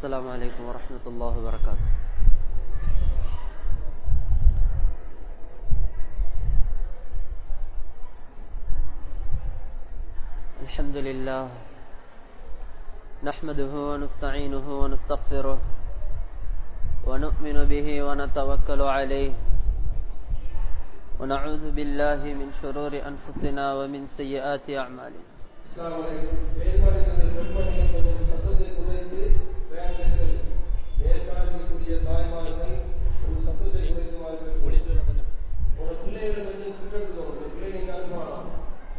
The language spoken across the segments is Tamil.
السلام عليكم ورحمة الله وبركاته الحمد لله نحمده ونستعينه ونستغفره ونؤمن به ونتوكل عليه ونعوذ بالله من شرور أنفسنا ومن سيئات أعمالنا அஸ்ஸலாமு அலைக்கும். மேல்பாளையத்தில் பெண்மணிகள் கொஞ்சம் சத்தத்தை குறைத்து வேண்டுங்கள் மேல்பாளையத்துக்குரிய தாய்மார்கள் கொஞ்சம் சத்தத்தை குறைக்குமாறு உங்க பிள்ளைகளை கொஞ்சம் சுற்றெடுத்துக்கோங்க உங்க பிள்ளைங்க எங்க அனுப்பலாம்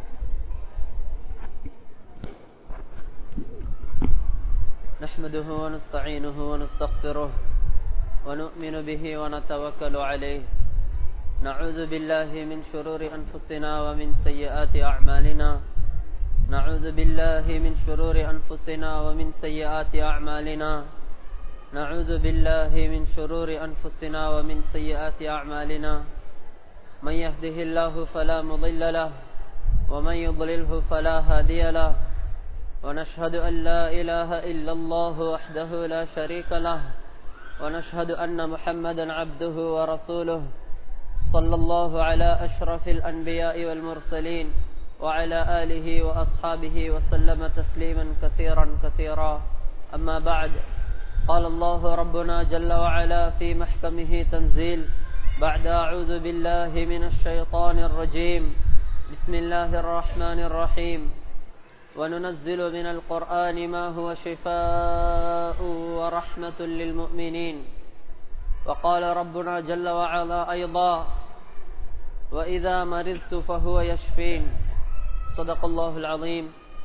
نحمده ونستعينه ونستغفره ونؤمن به ونتوكل عليه نعوذ بالله من شرور أنفسنا ومن سيئات أعمالنا نعوذ بالله من شرور أنفسنا ومن سيئات أعمالنا نعوذ بالله من شرور أنفسنا ومن سيئات أعمالنا من يهده الله فلا مضل له ومن يضلله فلا هادي له ونشهد أن لا إله إلا الله وحده لا شريك له ونشهد أن محمدا عبده ورسوله صلى الله على أشرف الأنبياء والمرسلين وعلى آله وأصحابه وسلم تسليما كثيرا كثيرا أما بعد قال الله ربنا جل وعلا في محكمه تنزيل بعد أعوذ بالله من الشيطان الرجيم بسم الله الرحمن الرحيم وننزل من القرآن ما هو شفاء ورحمة للمؤمنين وقال ربنا جل وعلا أيضا وإذا مرضت فهو يشفين صدق الله العظيم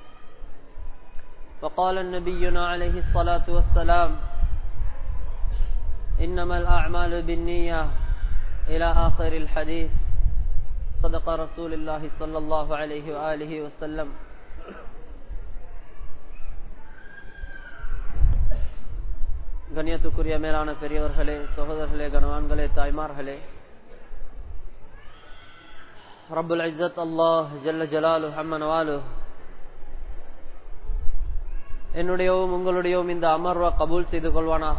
وقال نبينا عليه الصلاة والسلام إنما الأعمال بالنية إلى آخر الحديث صدق رسول الله صلى الله عليه وآله وسلم கண்ணியத்துக்குரிய மேலான பெரியவர்களே சகோதரர்களே கணவான்களே தாய்மார்களே ரப்புல் இஸ்ஸத் அல்லாஹ் ஜல்ல ஜலாலு ஹம்மனவாலு என்னுடையவும் உங்களுடையவும் இந்த அமர்வை கபூல் செய்து கொள்வானாக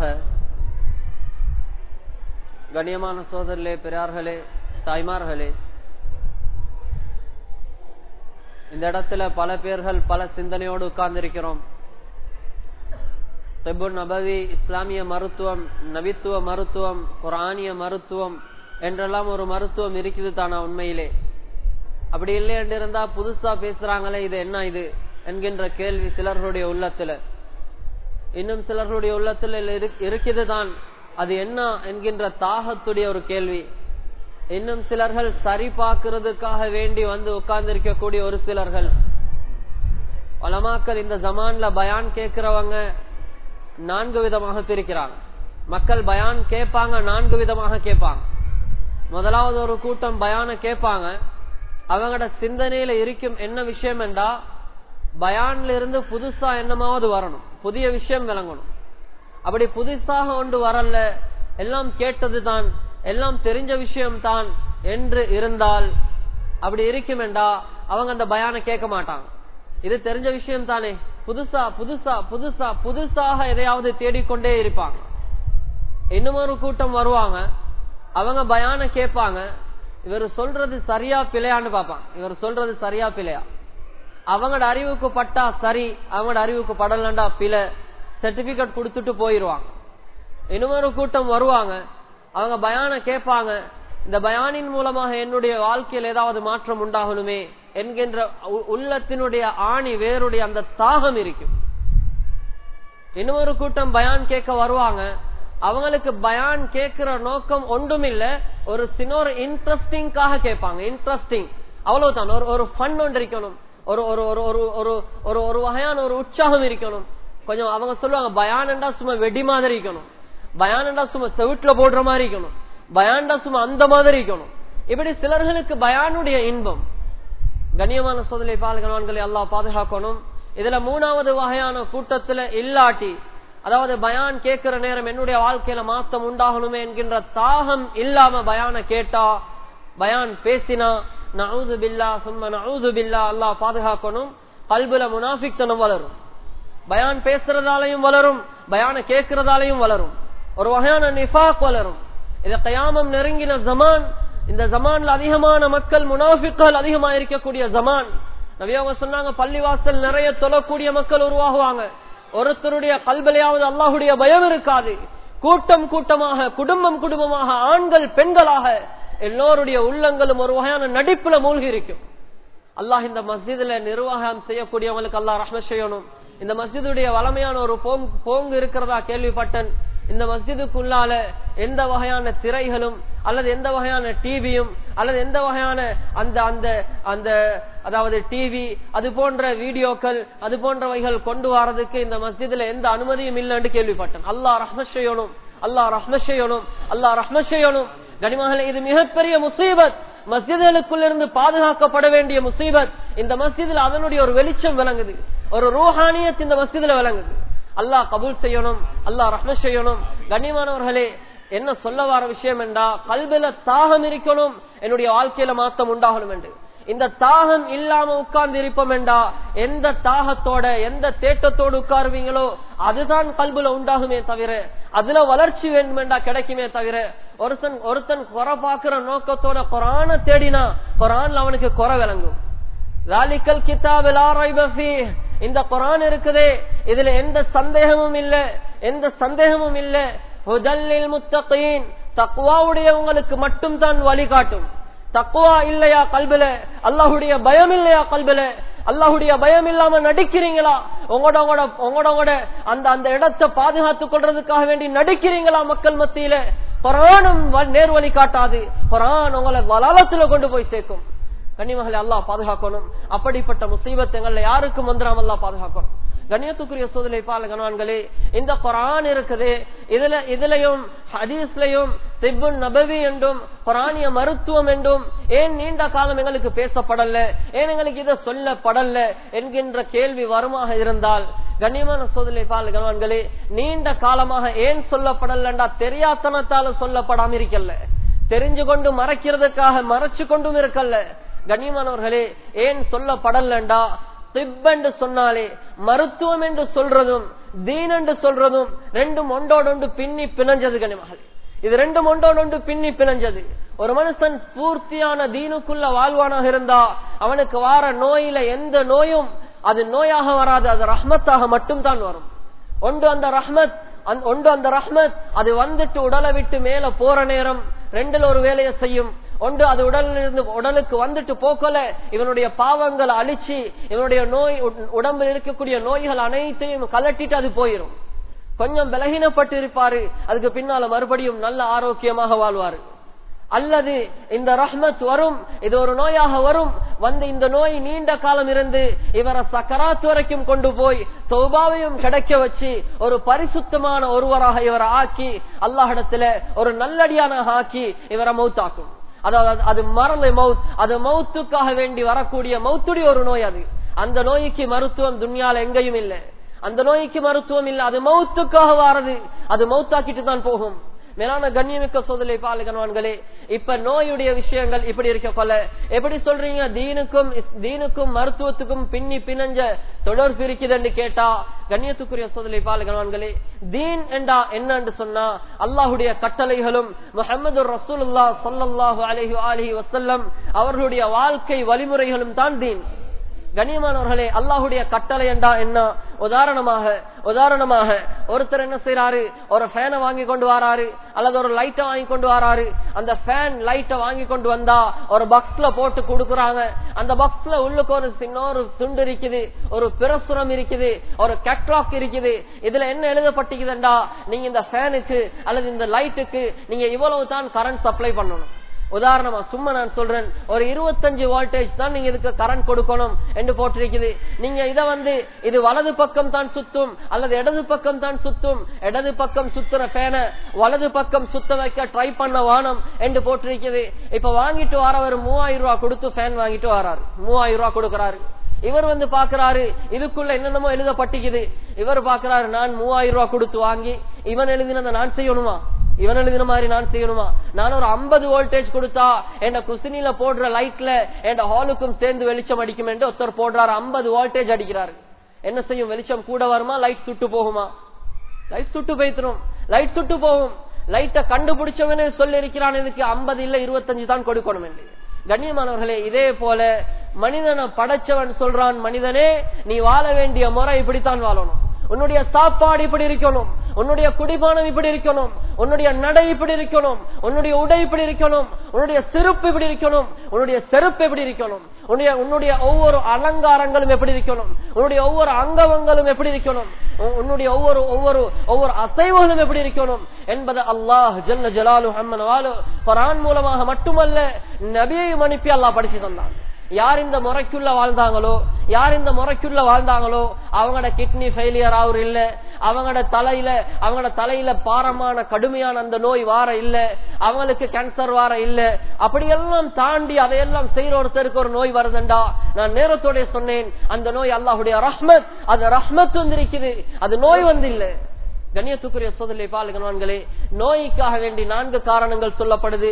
கண்ணியமான சோதரர்களே பெரியார்களே தாய்மார்களே இந்த இடத்துல பல பேர்கள் பல சிந்தனையோடு உட்கார்ந்திருக்கிறோம் தெபுல் நபவி இஸ்லாமிய மருத்துவம் நபித்துவ மருத்துவம் குரானிய மருத்துவம் என்றெல்லாம் ஒரு மருத்துவம் இருக்குது தானா உண்மையிலே அப்படி இல்லை என்று இருந்தா புதுசா பேசுறாங்களே இது என்ன இது என்கின்ற கேள்வி சிலர்களுடைய உள்ளத்துல இன்னும் சிலர்களுடைய உள்ளத்துல இருக்குது தான் அது என்ன என்கின்ற தாகத்துடைய ஒரு கேள்வி இன்னும் சிலர்கள் சரி பார்க்கறதுக்காக வேண்டி வந்து உட்கார்ந்து ஒரு சிலர்கள் வளமாக்கள் இந்த ஜமான்ல பயான் கேட்கிறவங்க நான்கு விதமாக பிரிக்கிறாங்க மக்கள் பயான் கேட்பாங்க நான்கு விதமாக கேட்பாங்க முதலாவது ஒரு கூட்டம் பயான கேட்பாங்க அவங்களோட சிந்தனையில இருக்கும் என்ன விஷயம் என்றா பயான்ல இருந்து புதுசா என்னமாவது வரணும் புதிய விஷயம் விளங்கணும் அப்படி புதுசாக ஒன்று வரல எல்லாம் கேட்டதுதான் எல்லாம் தெரிஞ்ச விஷயம் தான் என்று இருந்தால் அப்படி இருக்கும் என்றா அவங்க அந்த பயான கேட்க மாட்டாங்க இது தெரிஞ்ச விஷயம் தானே புதுசா புதுசா புதுசா புதுசாக எதையாவது தேடிக்கொண்டே இருப்பாங்க இன்னும் ஒரு கூட்டம் வருவாங்க அவங்க பயான கேட்பாங்க இவர் சொல்றது சரியா பிழையான்னு பார்ப்பாங்க இவர் சொல்றது சரியா பிழையா அவங்களோட அறிவுக்கு பட்டா சரி அவங்களோட அறிவுக்கு படலண்டா பிழை சர்டிபிகேட் கொடுத்துட்டு போயிருவாங்க இன்னொரு கூட்டம் வருவாங்க அவங்க பயான கேட்பாங்க இந்த பயானின் மூலமாக என்னுடைய வாழ்க்கையில் ஏதாவது மாற்றம் உண்டாகணுமே என்கின்ற உள்ளத்தினுடைய ஆணி வேருடைய அந்த தாகம் இருக்கும் இன்னொரு கூட்டம் பயான் கேட்க வருவாங்க அவங்களுக்கு பயான் கேட்கிற நோக்கம் ஒன்றும் இல்ல ஒரு சின்ன ஒரு இன்ட்ரெஸ்டிங்காக கேட்பாங்க இன்ட்ரெஸ்டிங் அவ்வளவுதான் ஒரு ஒரு ஃபன் ஒன்று இருக்கணும் ஒரு ஒரு ஒரு ஒரு ஒரு ஒரு ஒரு வகையான ஒரு உற்சாகம் இருக்கணும் கொஞ்சம் அவங்க சொல்லுவாங்க பயானண்டா சும்மா வெடி மாதிரி இருக்கணும் பயானண்டா சும்மா செவிட்டுல போடுற மாதிரி இருக்கணும் பயான்டா சும்மா அந்த மாதிரி இருக்கணும் இப்படி சிலர்களுக்கு பயானுடைய இன்பம் கண்ணியமான சோதனை பால்கணவான்களை எல்லாம் பாதுகாக்கணும் இதுல மூணாவது வகையான கூட்டத்துல இல்லாட்டி அதாவது பயான் கேட்கிற நேரம் என்னுடைய வாழ்க்கையில மாத்தம் உண்டாகணுமே என்கின்ற தாகம் இல்லாம பயான கேட்டா பயான் பேசினா நவுது பில்லா சும்மா நவுது பில்லா அல்லா பாதுகாக்கணும் கல்புல முனாஃபிக்தனம் வளரும் பயான் பேசுறதாலையும் வளரும் பயான கேட்கறதாலையும் வளரும் ஒரு வகையான நிஃபாக் வளரும் இது கயாமம் நெருங்கின ஜமான் இந்த ஜமான்ல அதிகமான மக்கள் முனாஃபிக்கள் அதிகமா இருக்கக்கூடிய ஜமான் நவியவங்க சொன்னாங்க பள்ளிவாசல் நிறைய தொழக்கூடிய மக்கள் உருவாகுவாங்க ஒருத்தருடைய கல்விலையாவது அல்லாஹுடைய பயம் இருக்காது கூட்டம் கூட்டமாக குடும்பம் குடும்பமாக ஆண்கள் பெண்களாக எல்லோருடைய உள்ளங்களும் ஒரு வகையான நடிப்புல மூழ்கி இருக்கும் அல்லாஹ் இந்த மஸ்ஜிதுல நிர்வாகம் செய்யக்கூடியவங்களுக்கு அல்லாஹ் ரஹ்ம செய்யணும் இந்த மஸ்ஜிதுடைய வளமையான ஒரு போங்கு இருக்கிறதா கேள்விப்பட்டேன் இந்த மஸ்ஜிதுக்குள்ளால எந்த வகையான திரைகளும் அல்லது எந்த வகையான டிவியும் அல்லது எந்த வகையான அந்த அந்த அந்த அதாவது டிவி அது போன்ற வீடியோக்கள் அது போன்றவைகள் கொண்டு வரதுக்கு இந்த மஸ்ஜிதுல எந்த அனுமதியும் இல்லைன்னு கேள்விப்பட்டேன் அல்லாஹ் ரஹ்ம செய்யணும் அல்லாஹ் ரஹ்ம செய்யணும் அல்லாஹ் ரஹ்ம செய்யணும் கனிமகளே இது மிகப்பெரிய முசீபத் மஸ்ஜிதுகளுக்குள் இருந்து பாதுகாக்கப்பட வேண்டிய முசீபத் இந்த மஸ்ஜிதில் அதனுடைய ஒரு வெளிச்சம் விளங்குது ஒரு ரூஹானியத் இந்த மஸ்ஜிதுல விளங்குது அல்லாஹ் கபூல் செய்யணும் அல்லாஹ் ரஹ்ம செய்யணும் கண்ணியமானவர்களே என்ன சொல்ல வர விஷயம் என்றா கல்வில தாகம் இருக்கணும் என்னுடைய வாழ்க்கையில மாத்தம் உண்டாகணும் என்று இந்த தாகம் இல்லாம உட்கார்ந்து இருப்போம் என்றா எந்த தாகத்தோட எந்த தேட்டத்தோடு உட்காருவீங்களோ அதுதான் கல்புல உண்டாகுமே தவிர அதுல வளர்ச்சி வேண்டும் என்றா கிடைக்குமே தவிர ஒருத்தன் ஒருத்தன் குறை பாக்குற நோக்கத்தோட குரான தேடினா குரான்ல அவனுக்கு குறை விளங்கும் இந்த குரான் இருக்குதே இதுல எந்த சந்தேகமும் இல்ல எந்த சந்தேகமும் இல்ல ஹுதல்லில் முத்தகையின் தக்குவாவுடையவங்களுக்கு மட்டும் தான் வழிகாட்டும் தக்குவா இல்லையா கல்வில அல்லாஹுடைய பயம் இல்லையா கல்வில அல்லாஹுடைய பயம் இல்லாம நடிக்கிறீங்களா உங்களோட உங்களோட உங்களோட உங்களோட அந்த அந்த இடத்தை பாதுகாத்துக் கொள்றதுக்காக வேண்டி நடிக்கிறீங்களா மக்கள் மத்தியில குரானும் நேர் வழி காட்டாது குரான் உங்களை வலாலத்துல கொண்டு போய் சேர்க்கும் கண்ணிமகளை அல்லாஹ் பாதுகாக்கணும் அப்படிப்பட்ட முசீபத்துங்கள்ல யாருக்கும் வந்துடாம அல்லா பாதுகாக்கணும் கண்ணியத்துக்குரிய சோதனை பால கணவான்களே இந்த குரான் இருக்குது இதுல இதுலயும் ஹதீஸ்லயும் திப்புன் நபவி என்றும் குரானிய மருத்துவம் என்றும் ஏன் நீண்ட காலம் எங்களுக்கு பேசப்படல ஏன் எங்களுக்கு இதை சொல்லப்படல என்கின்ற கேள்வி வருமாக இருந்தால் கண்ணியமான சோதனை பால கணவான்களே நீண்ட காலமாக ஏன் சொல்லப்படலண்டா தெரியாத்தனத்தால சொல்லப்படாம இருக்கல்ல தெரிஞ்சு கொண்டு மறைக்கிறதுக்காக மறைச்சு கொண்டும் இருக்கல்ல கண்ணியமானவர்களே ஏன் சொல்லப்படலண்டா திப் என்று சொன்னாலே மருத்துவம் என்று சொல்றதும் தீன் என்று சொல்றதும் ரெண்டும் ஒன்றோடொன்று பின்னி பிணைஞ்சது கனிமகள் இது ரெண்டும் ஒன்றோடொன்று பின்னி பிணைஞ்சது ஒரு மனுஷன் பூர்த்தியான தீனுக்குள்ள வாழ்வானாக இருந்தா அவனுக்கு வார நோயில எந்த நோயும் அது நோயாக வராது அது ரஹ்மத்தாக மட்டும் தான் வரும் ஒன்று அந்த ரஹ்மத் ஒன்று அந்த ரஹ்மத் அது வந்துட்டு உடலை விட்டு மேல போற நேரம் ரெண்டுல ஒரு வேலையை செய்யும் ஒன்று அது உடலில் இருந்து உடலுக்கு வந்துட்டு போக்கல இவனுடைய பாவங்களை அழிச்சு இவனுடைய நோய் உடம்பில் இருக்கக்கூடிய நோய்கள் அனைத்தையும் கலட்டிட்டு அது போயிடும் கொஞ்சம் பலகீனப்பட்டு இருப்பாரு அதுக்கு பின்னால மறுபடியும் நல்ல ஆரோக்கியமாக வாழ்வாரு அல்லது இந்த ரஹ்மத் வரும் இது ஒரு நோயாக வரும் வந்து இந்த நோய் நீண்ட காலம் இருந்து இவரை சக்கராத் வரைக்கும் கொண்டு போய் சௌபாவையும் கிடைக்க வச்சு ஒரு பரிசுத்தமான ஒருவராக இவரை ஆக்கி அல்லாஹிடத்துல ஒரு நல்லடியான ஆக்கி இவரை மௌத்தாக்கும் அதாவது அது மரலை மவுத் அது மவுத்துக்காக வேண்டி வரக்கூடிய மவுத்துடைய ஒரு நோய் அது அந்த நோய்க்கு மருத்துவம் துன்யால எங்கேயும் இல்லை அந்த நோய்க்கு மருத்துவம் இல்லை அது மவுத்துக்காக வாரது அது மவுத்தாக்கிட்டு தான் போகும் மேலான கண்ணியமிக்க சோதனை பாலு கணவான்களே இப்ப நோயுடைய விஷயங்கள் இப்படி இருக்க கொள்ள எப்படி சொல்றீங்க தீனுக்கும் தீனுக்கும் மருத்துவத்துக்கும் பின்னி பிணைஞ்ச தொடர்பு இருக்குதுன்னு கேட்டா கண்ணியத்துக்குரிய சோதனை பாலு கணவான்களே தீன் என்றா என்னன்னு சொன்னா அல்லாஹுடைய கட்டளைகளும் முகமது ரசூலுல்லா சொல்லல்லாஹு அலஹி அலஹி வசல்லம் அவர்களுடைய வாழ்க்கை வழிமுறைகளும் தான் தீன் கண்ணியமானவர்களே அல்லாஹுடைய கட்டளை என்றா என்ன உதாரணமாக உதாரணமாக ஒருத்தர் என்ன செய்யறாரு ஒரு ஃபேனை வாங்கி கொண்டு வராரு அல்லது ஒரு லைட்டை வாங்கி கொண்டு வராரு அந்த ஃபேன் லைட்டை வாங்கி கொண்டு வந்தா ஒரு பாக்ஸ்ல போட்டு கொடுக்கறாங்க அந்த பாக்ஸ்ல உள்ளுக்கு ஒரு சின்ன ஒரு துண்டு இருக்குது ஒரு பிரசுரம் இருக்குது ஒரு கேட்லாக் இருக்குது இதுல என்ன எழுதப்பட்டிருக்குதுண்டா நீங்க இந்த ஃபேனுக்கு அல்லது இந்த லைட்டுக்கு நீங்க இவ்வளவு தான் கரண்ட் சப்ளை பண்ணணும் உதாரணமா சும்மா நான் சொல்றேன் ஒரு இருபத்தஞ்சு வோல்டேஜ் தான் நீங்க இதுக்கு கரண்ட் கொடுக்கணும் என்று போட்டிருக்குது நீங்க இத வந்து இது வலது பக்கம் தான் சுத்தும் அல்லது இடது பக்கம் தான் சுத்தும் இடது பக்கம் சுத்துற பேன வலது பக்கம் சுத்த வைக்க ட்ரை பண்ண வானம் என்று போட்டிருக்குது இப்ப வாங்கிட்டு வரவர் மூவாயிரம் ரூபாய் கொடுத்து ஃபேன் வாங்கிட்டு வராரு மூவாயிரம் ரூபாய் கொடுக்கறாரு இவர் வந்து பாக்குறாரு இதுக்குள்ள என்னென்னமோ எழுதப்பட்டிக்குது இவர் பாக்குறாரு நான் மூவாயிரம் ரூபாய் கொடுத்து வாங்கி இவன் எழுதினதை நான் செய்யணுமா இவன் எழுதின மாதிரி நான் செய்யணுமா நான் ஒரு ஐம்பது வோல்டேஜ் கொடுத்தா என்ன குசினில போடுற லைட்ல என் ஹாலுக்கும் சேர்ந்து வெளிச்சம் அடிக்கும் என்று ஒருத்தர் போடுறாரு ஐம்பது வோல்டேஜ் அடிக்கிறாரு என்ன செய்யும் வெளிச்சம் கூட வருமா லைட் சுட்டு போகுமா லைட் சுட்டு போய்த்திரும் லைட் சுட்டு போகும் லைட்டை கண்டுபிடிச்சவனே சொல்லி இருக்கிறான் இதுக்கு ஐம்பது இல்ல இருபத்தஞ்சு தான் கொடுக்கணும் என்று கண்ணியமானவர்களே இதே போல மனிதனை படைச்சவன் சொல்றான் மனிதனே நீ வாழ வேண்டிய முறை இப்படித்தான் வாழணும் உன்னுடைய சாப்பாடு இப்படி இருக்கணும் உன்னுடைய குடிபானம் இப்படி இருக்கணும் உன்னுடைய நடை இப்படி இருக்கணும் உன்னுடைய உடை இப்படி இருக்கணும் உன்னுடைய செருப்பு இப்படி இருக்கணும் உன்னுடைய செருப்பு எப்படி இருக்கணும் உன்னுடைய உன்னுடைய ஒவ்வொரு அலங்காரங்களும் எப்படி இருக்கணும் உன்னுடைய ஒவ்வொரு அங்கவங்களும் எப்படி இருக்கணும் உன்- உன்னுடைய ஒவ்வொரு ஒவ்வொரு ஒவ்வொரு அசைவுகளும் எப்படி இருக்கணும் என்பது அல்லாஹ் ஜல்ல ஜலாலு அம்மன் வாலு குரான் மூலமாக மட்டுமல்ல நபியையும் அனுப்பி அல்லாஹ் படிச்சு தந்தான் யார் இந்த முறைக்குள்ள வாழ்ந்தாங்களோ யார் இந்த முறைக்குள்ள வாழ்ந்தாங்களோ அவங்களோட கிட்னி ஃபெயிலியர் ஆகுற இல்ல அவங்களோட தலையில அவங்களோட தலையில பாரமான கடுமையான அந்த நோய் வார இல்ல அவங்களுக்கு கேன்சர் வார இல்ல அப்படியெல்லாம் தாண்டி அதையெல்லாம் செய்யற ஒருத்தருக்கு ஒரு நோய் வருதுண்டா நான் நேரத்தோட சொன்னேன் அந்த நோய் அல்லாஹுடைய ரஹ்மத் அது ரஹ்மத் வந்திருக்குது அது நோய் வந்து இல்ல கண்ணியத்துக்குரிய சோதனை பாலுகன்வான்களே நோய்க்காக வேண்டி நான்கு காரணங்கள் சொல்லப்படுது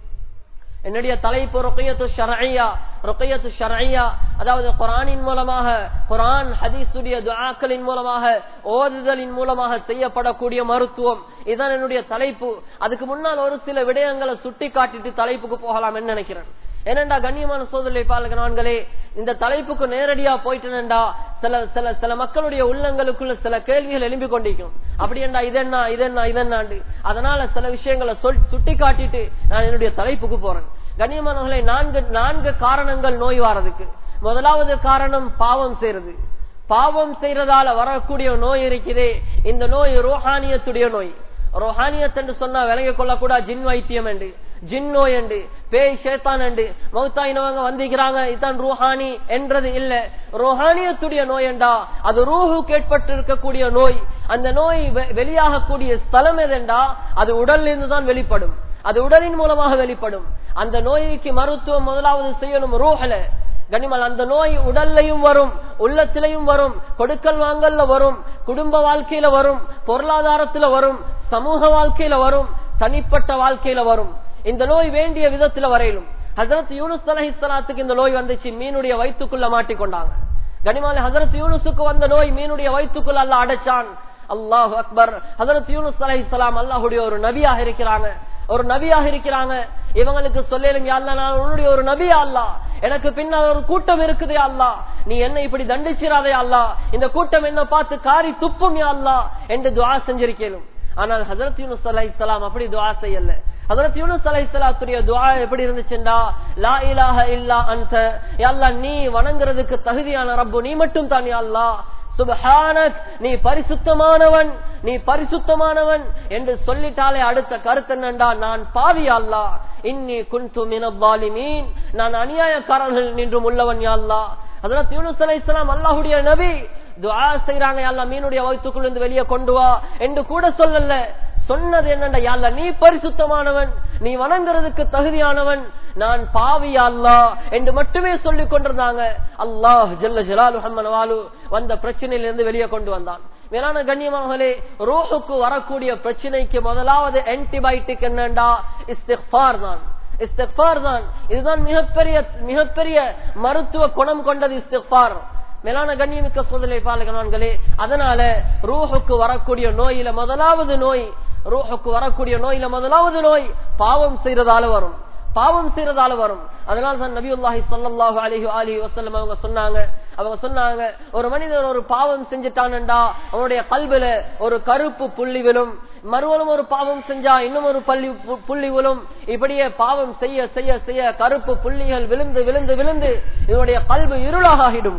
என்னுடைய தலைப்பு ருக்கையத்து ஷரஐயா ருக்கையத்து ஷரஐயா அதாவது குரானின் மூலமாக குரான் ஹதீசுடைய துஆக்களின் மூலமாக ஓதுதலின் மூலமாக செய்யப்படக்கூடிய மருத்துவம் இதுதான் என்னுடைய தலைப்பு அதுக்கு முன்னால் ஒரு சில விடயங்களை சுட்டி காட்டிட்டு தலைப்புக்கு போகலாம் நினைக்கிறேன் ஏனண்டா கண்ணியமான சோதனை பாலகனான்களே இந்த தலைப்புக்கு நேரடியா போயிட்டுனண்டா சில சில சில மக்களுடைய உள்ளங்களுக்குள்ள சில கேள்விகள் எழும்பி கொண்டிருக்கும் அப்படி என்றா இதென்ன இதென்ன இதென்னாண்டு அதனால சில விஷயங்களை சொல் சுட்டி காட்டிட்டு நான் என்னுடைய தலைப்புக்கு போறேன் கண்ணியமானவர்களே நான்கு நான்கு காரணங்கள் நோய் வாரதுக்கு முதலாவது காரணம் பாவம் செய்யறது பாவம் செய்யறதால வரக்கூடிய நோய் இருக்குதே இந்த நோய் ரோஹானியத்துடைய நோய் ரோஹானியத் என்று சொன்னா விளங்கிக் கொள்ளக்கூடா ஜின் வைத்தியம் என்று ஜின் நோய் என்று பேய் சேத்தான் என்று மௌத்தாயினவங்க வந்திக்கிறாங்க இதான் ரூஹானி என்றது இல்ல ரோஹானியத்துடைய நோய் என்றா அது ரூஹு கேட்பட்டு இருக்கக்கூடிய நோய் அந்த நோய் வெ- வெளியாகக்கூடிய ஸ்தலம் எதெண்டா அது உடல்ல இருந்து தான் வெளிப்படும் அது உடலின் மூலமாக வெளிப்படும் அந்த நோய்க்கு மருத்துவம் முதலாவது செய்யணும் ரூஹல கனிமல் அந்த நோய் உடல்லையும் வரும் உள்ளத்திலையும் வரும் கொடுக்கல் வாங்கல்ல வரும் குடும்ப வாழ்க்கையில வரும் பொருளாதாரத்துல வரும் சமூக வாழ்க்கையில வரும் தனிப்பட்ட வாழ்க்கையில வரும் இந்த நோய் வேண்டிய விதத்துல வரையிலும் ஹசரத் யூனுஸ் அலஹிஸ்லாத்துக்கு இந்த நோய் வந்துச்சு மீனுடைய வயிற்றுக்குள்ள மாட்டிக்கொண்டாங்க கனிமால ஹசரத் யூனுஸுக்கு வந்த நோய் மீனுடைய வயிற்றுக்குள்ள அல்ல அடைச்சான் அல்லாஹ் அக்பர் ஹசரத் யூனுஸ் அலைஹிஸ்ஸலாம் அல்லாஹுடைய ஒரு நபியாக இருக்கிறாங்க ஒரு நபியாக இருக்கிறாங்க இவங்களுக்கு சொல்லிடும் யாழ்லா நான் உன்னுடைய ஒரு நபியா அல்லா எனக்கு பின்னால் ஒரு கூட்டம் இருக்குதே அல்லா நீ என்ன இப்படி தண்டிச்சிராதே அல்லா இந்த கூட்டம் என்ன பார்த்து காரி துப்பும் யா அல்லா என்று துவா செஞ்சிருக்கேனும் ஆனால் ஹசரத் யூனுஸ் அலைஹிஸ்ஸலாம் அப்படி துவா செய்யல ஹசரத் யூனுஸ் அலைஹிஸ்ஸலாத்துடைய துஆ எப்படி இருந்துச்சுண்டா லா இலாஹ இல்லா அன்த யா அல்லாஹ் நீ வணங்குறதுக்கு தகுதியான ரப்பு நீ மட்டும் தான் யா அல்லாஹ் சுபஹானக் நீ பரிசுத்தமானவன் நீ பரிசுத்தமானவன் என்று சொல்லிட்டாலே அடுத்த கருத்து என்னண்டா நான் பாவி அல்லா இன்னி குன்து மினவாலிமீன் நான் அநியாயக்காரர்கள் நின்றும் உள்ளவன் யா அல்லாஹ் ஹஜரத் யூனுஸ் அலைஹிஸ்ஸலாம் அல்லாஹ்வுடைய நபி துஆ செய்றாங்க யா அல்லாஹ் மீனுடைய வயிற்றுக்குள்ள இருந்து வெளியே கொண்டு வா என்று கூட சொல்லல சொன்னது என்னண்டா யா அல்லாஹ் நீ பரிசுத்தமானவன் நீ வணங்குறதுக்கு தகுதியானவன் நான் பாவி யா அல்லாஹ் என்று மட்டுமே சொல்லிக் கொண்டிருந்தாங்க அல்லாஹ் ஜல்ல ஜலாலு வாலு வந்த பிரச்சனையில இருந்து வெளியே கொண்டு வந்தான் மேலான கண்ணியமாகலே ரோஹுக்கு வரக்கூடிய பிரச்சனைக்கு முதலாவது ஆன்டிபயோட்டிக் என்னண்டா இஸ்திஃபார் தான் இஸ்திஃபார் தான் இதுதான் மிகப்பெரிய மிகப்பெரிய மருத்துவ குணம் கொண்டது இஸ்திஃபார் மேலான கண்ணியமிக்க சோதனை பாலகனான்களே அதனால ரூஹுக்கு வரக்கூடிய நோயில முதலாவது நோய் ரூஹுக்கு வரக்கூடிய நோயில முதலாவது நோய் பாவம் செய்யறதால வரும் பாவம் செய்யறதால வரும் அதனால தான் நபியுல்லாஹி ஸல்லல்லாஹு அலைஹி அலிஹி வஸல்லம் அவங்க சொன்னாங்க அவங்க சொன்னாங்க ஒரு மனிதன் ஒரு பாவம் செஞ்சுட்டான்டா அவனுடைய கல்வில ஒரு கருப்பு புள்ளி விழும் மறுவலும் ஒரு பாவம் செஞ்சா இன்னும் ஒரு பள்ளி பு- புள்ளி விழும் இப்படியே பாவம் செய்ய செய்ய செய்ய கருப்பு புள்ளிகள் விழுந்து விழுந்து விழுந்து இவனுடைய கல்வி இருளாகிடும்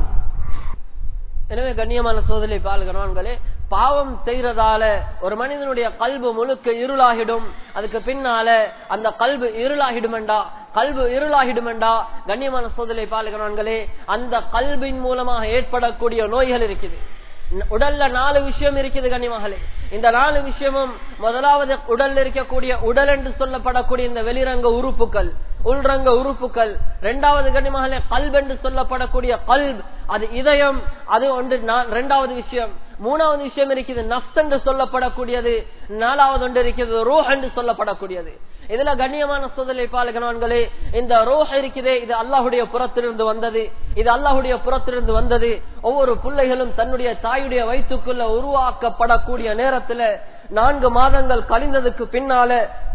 எனவே கண்ணியமான சோதனை பால்கணவான்களே பாவம் செய்யறதால ஒரு மனிதனுடைய கல்பு முழுக்க இருளாகிடும் அதுக்கு பின்னால அந்த கல்பு இருளாகிடுமெண்டா கல்பு இருளாகிடுமெண்டா கண்ணியமான சோதனை பால்கணவான்களே அந்த கல்வின் மூலமாக ஏற்படக்கூடிய நோய்கள் இருக்குது ந- உடல்ல நாலு விஷயம் இருக்குது கண்ணியமாகலே இந்த நாலு விஷயமும் முதலாவது உடல்ல இருக்கக்கூடிய உடல் என்று சொல்லப்படக்கூடிய இந்த வெளிரங்க உறுப்புகள் உள்ரங்க உறுப்புகள் இரண்டாவது கண்ணியமாகலே கல்ப் என்று சொல்லப்படக்கூடிய கல்ப் அது இதயம் அது ஒன்று நா- இரண்டாவது விஷயம் மூணாவது விஷயம் இருக்குது நஃப்ஸ் என்று சொல்லப்படக்கூடியது நாலாவது ஒன்று இருக்கிறது ரூஹ் என்று சொல்லப்படக்கூடியது இதுல கண்ணியமான சோதனை பாலகனான்களே இந்த ரோஹ் இருக்குதே இது அல்லாஹுடைய புறத்திலிருந்து வந்தது இது அல்லாஹுடைய புறத்திலிருந்து வந்தது ஒவ்வொரு பிள்ளைகளும் தன்னுடைய தாயுடைய வயிற்றுக்குள்ள உருவாக்கப்படக்கூடிய நேரத்துல நான்கு மாதங்கள் கழிந்ததுக்கு பின்னால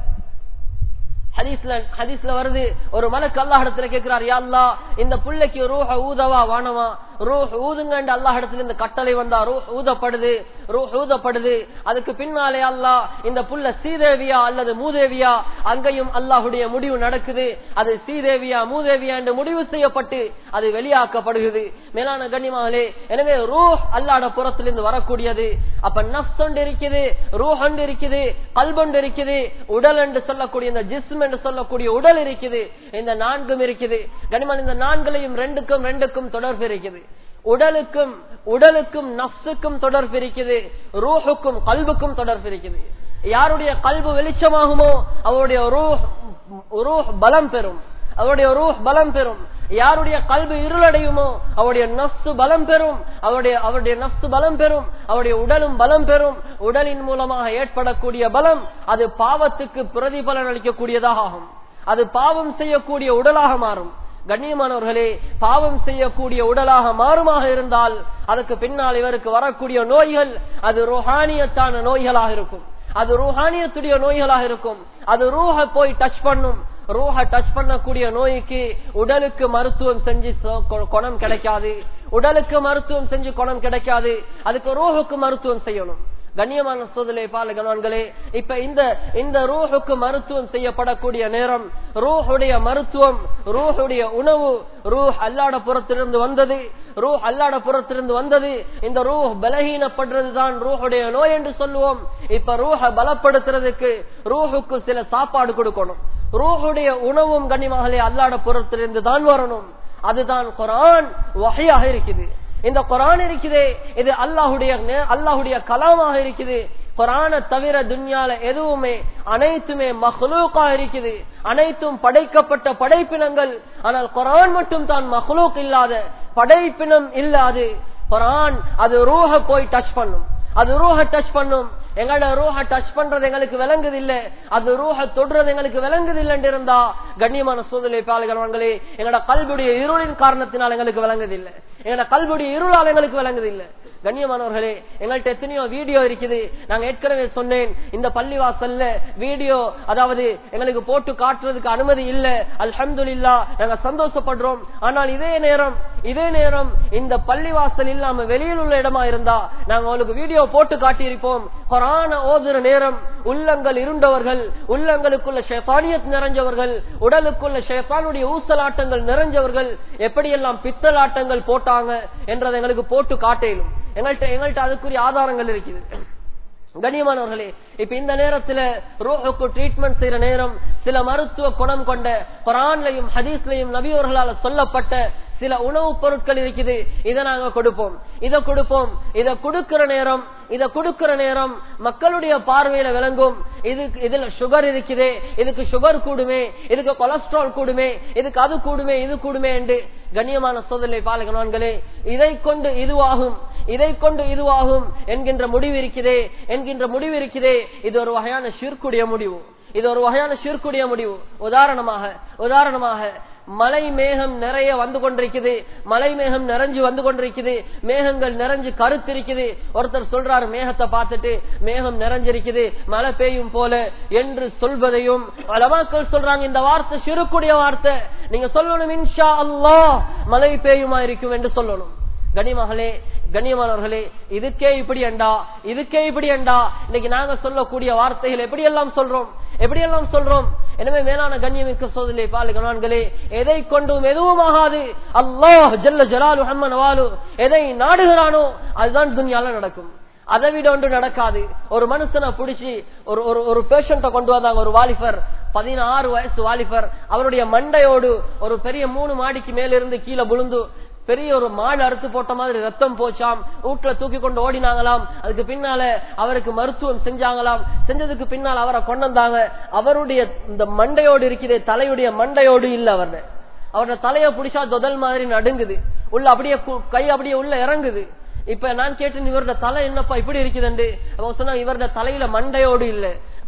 ஹதீஸ்ல ஹதீஸ்ல வருது ஒரு மலக்கு அல்லாஹ் இடத்துல கேட்கிறார் யா அல்லாஹ் இந்த புள்ளைக்கு ரூஹ ஊதவா வானவா ரூஹ் ஊதுங்க அல்லாஹ் இடத்துல இந்த கட்டளை வந்தா ரூஹ் ஊதப்படுது ரூஹ் ஊதப்படுது அதுக்கு பின்னாலே அல்லாஹ் இந்த புள்ள சீதேவியா அல்லது மூதேவியா அங்கேயும் அல்லாஹுடைய முடிவு நடக்குது அது சீதேவியா மூதேவியா என்று முடிவு செய்யப்பட்டு அது வெளியாக்கப்படுகிறது மேலான கண்ணியமாகலே எனவே ரூஹ் அல்லாட புறத்திலிருந்து வரக்கூடியது அப்ப நஃப்ஸ் ஒன்று இருக்குது ரூஹ் ஒன்று இருக்குது கல்பொண்டு இருக்குது உடல் என்று சொல்லக்கூடிய இந்த ஜிஸ்ம் என்று சொல்லக்கூடிய உடல் இருக்குது இந்த நான்கும் இருக்குது கனிமன் இந்த நான்களையும் ரெண்டுக்கும் ரெண்டுக்கும் தொடர்பு இருக்குது உடலுக்கும் உடலுக்கும் நப்சுக்கும் தொடர்பு இருக்குது ரூஹுக்கும் கல்புக்கும் தொடர்பு இருக்குது யாருடைய கல்பு வெளிச்சமாகுமோ அவருடைய ரூஹ் ரூஹ் பலம் பெறும் அவருடைய ரூஹ் பலம் பெறும் யாருடைய கல்வி இருளடையுமோ அவருடைய நப்சு பலம் பெறும் அவருடைய அவருடைய நப்சு பலம் பெறும் அவருடைய உடலும் பலம் பெறும் உடலின் மூலமாக ஏற்படக்கூடிய பலம் அது பாவத்துக்கு பிரதிபலன் அளிக்கக்கூடியதாக ஆகும் அது பாவம் செய்யக்கூடிய உடலாக மாறும் கண்ணியமானவர்களே பாவம் செய்யக்கூடிய உடலாக மாறுமாக இருந்தால் அதுக்கு பின்னால் இவருக்கு வரக்கூடிய நோய்கள் அது ருஹானியத்தான நோய்களாக இருக்கும் அது ரூஹானியத்துடைய நோய்களாக இருக்கும் அது ரூஹ போய் டச் பண்ணும் ரூஹ டச் பண்ணக்கூடிய நோய்க்கு உடலுக்கு மருத்துவம் செஞ்சு குணம் கிடைக்காது உடலுக்கு மருத்துவம் செஞ்சு குணம் கிடைக்காது அதுக்கு ரூஹுக்கு மருத்துவம் செய்யணும் கண்ணியமான சோதனை பாலகவான்களே இப்ப இந்த இந்த ரூஹுக்கு மருத்துவம் செய்யப்படக்கூடிய நேரம் ரூஹுடைய மருத்துவம் ரூஹுடைய உணவு ரூஹ் அல்லாட புறத்திலிருந்து வந்தது ரூஹ் அல்லாட புறத்திலிருந்து வந்தது இந்த ரூஹ் பலகீனப்படுறதுதான் ரூஹுடைய நோய் என்று சொல்லுவோம் இப்ப ரூஹ பலப்படுத்துறதுக்கு ரூஹுக்கு சில சாப்பாடு கொடுக்கணும் ரூஹுடைய உணவும் கண்ணியமாகலே அல்லாட புறத்திலிருந்து தான் வரணும் அதுதான் குரான் வகையாக இருக்குது இந்த குரான் இருக்குதே இது அல்லாஹுடைய அல்லாஹுடைய கலாமாக இருக்குது குரான தவிர துன்யால எதுவுமே அனைத்துமே மஹ்லூக்கா இருக்குது அனைத்தும் படைக்கப்பட்ட படைப்பினங்கள் ஆனால் குரான் மட்டும் தான் மஹ்லூக் இல்லாத படைப்பினம் இல்லாது குரான் அது ரூஹ போய் டச் பண்ணும் அது ரூஹ டச் பண்ணும் எங்களோட ரூஹ டச் பண்றது எங்களுக்கு விளங்குது இல்ல அது ரூஹ தொடுறது எங்களுக்கு விளங்குது இல்லைன்னு இருந்தா கண்ணியமான சூழ்நிலை பாலுகிறவங்களே எங்களோட கல்வியுடைய இருளின் காரணத்தினால் எங்களுக்கு விளங்குது இல்ல எங்களோட கல்வியுடைய இருளால் எங்களுக்கு விளங்குது இல்ல கண்ணியமானவர்களே எங்கள்கிட்ட எத்தனையோ வீடியோ இருக்குது நாங்க ஏற்கனவே சொன்னேன் இந்த பள்ளிவாசல்ல வீடியோ அதாவது எங்களுக்கு போட்டு காட்டுறதுக்கு அனுமதி இல்ல அல்ஹம்துலில்லா நாங்க சந்தோஷப்படுறோம் ஆனால் இதே நேரம் இதே நேரம் இந்த பள்ளிவாசல் இல்லாம வெளியில் உள்ள இடமா இருந்தா நாங்க உங்களுக்கு வீடியோ போட்டு காட்டியிருப்போம் கொரான ஓதுற நேரம் உள்ளங்கள் இருண்டவர்கள் உள்ளங்களுக்குள்ள ஷேபானியத் நிறைஞ்சவர்கள் உடலுக்குள்ள ஷேபானுடைய ஊசலாட்டங்கள் நிறைஞ்சவர்கள் எப்படியெல்லாம் பித்தலாட்டங்கள் போட்டாங்க என்றதை எங்களுக்கு போட்டு காட்டேலும் எங்கள்கிட்ட எங்கள்கிட்ட அதுக்குரிய ஆதாரங்கள் இருக்குது கண்ணியமானவர்களே இப்ப இந்த நேரத்துல ரோஹுக்கு ட்ரீட்மெண்ட் செய்யற நேரம் சில மருத்துவ குணம் கொண்ட குரான்லையும் ஹதீஸ்லையும் நபியோர்களால் சொல்லப்பட்ட சில உணவுப் பொருட்கள் இருக்குது இதை நாங்க கொடுப்போம் இதை கொடுப்போம் இதை கொடுக்கிற நேரம் இதை கொடுக்கிற நேரம் மக்களுடைய பார்வையில விளங்கும் இது இதுல சுகர் இருக்குதே இதுக்கு சுகர் கூடுமே இதுக்கு கொலஸ்ட்ரால் கூடுமே இதுக்கு அது கூடுமே இது கூடுமே என்று கண்ணியமான சோதனை பாலகனான்களே இதை கொண்டு இதுவாகும் இதை கொண்டு இதுவாகும் என்கின்ற முடிவு இருக்குதே என்கின்ற முடிவு இருக்குதே இது ஒரு வகையான ஷிர்குடைய முடிவு இது ஒரு வகையான ஷிர்குடைய முடிவு உதாரணமாக உதாரணமாக மலை மேகம் நிறைய வந்து கொண்டிருக்குது மலை மேகம் நிறைஞ்சு வந்து கொண்டிருக்குது மேகங்கள் நிறைஞ்சு கருத்திருக்குது ஒருத்தர் சொல்றாரு மேகத்தை பார்த்துட்டு மேகம் நிறைஞ்சிருக்குது மழை பெய்யும் போல என்று சொல்வதையும் அலமாக்கள் சொல்றாங்க இந்த வார்த்தை சிறுக்குடைய வார்த்தை நீங்க சொல்லணும் இன்ஷா அல்லாஹ் மழை பெய்யுமா இருக்கும் என்று சொல்லணும் கனிமகளே கண்ணியமானவர்களே இதுக்கே இப்படி அண்டா இதுக்கே இப்படி அண்டா இன்னைக்கு நாங்க சொல்லக்கூடிய வார்த்தைகள் எப்படி எல்லாம் சொல்றோம் எப்படி எல்லாம் சொல்றோம் எனவே மேலான கண்ணியமிக்க சோதனை பாலுகனான்களே எதை கொண்டும் எதுவும் ஆகாது அல்லாஹ் ஜல்ல ஜலாலு ஹம்மன் வாலு எதை நாடுகிறானோ அதுதான் துன்யால நடக்கும் அதை விட ஒன்று நடக்காது ஒரு மனுஷனை பிடிச்சி ஒரு ஒரு ஒரு பேஷண்ட கொண்டு வந்தாங்க ஒரு வாலிபர் பதினாறு வயசு வாலிபர் அவருடைய மண்டையோடு ஒரு பெரிய மூணு மாடிக்கு மேலிருந்து கீழே விழுந்து பெரிய ஒரு மாடு அறுத்து போட்ட மாதிரி ரத்தம் போச்சாம் வீட்டுல தூக்கி கொண்டு ஓடினாங்களாம் அதுக்கு பின்னால அவருக்கு மருத்துவம் செஞ்சாங்களாம் செஞ்சதுக்கு பின்னால் அவரை கொண்டு வந்தாங்க அவருடைய இந்த மண்டையோடு இருக்கிற தலையுடைய மண்டையோடு இல்ல அவருடைய அவரோட தலைய பிடிச்சா தொதல் மாதிரி நடுங்குது உள்ள அப்படியே கை அப்படியே உள்ள இறங்குது இப்ப நான் கேட்டேன் இவரோட தலை என்னப்பா இப்படி இருக்குதுண்டு அவங்க சொன்னாங்க இவரோட தலையில மண்டையோடு இல்ல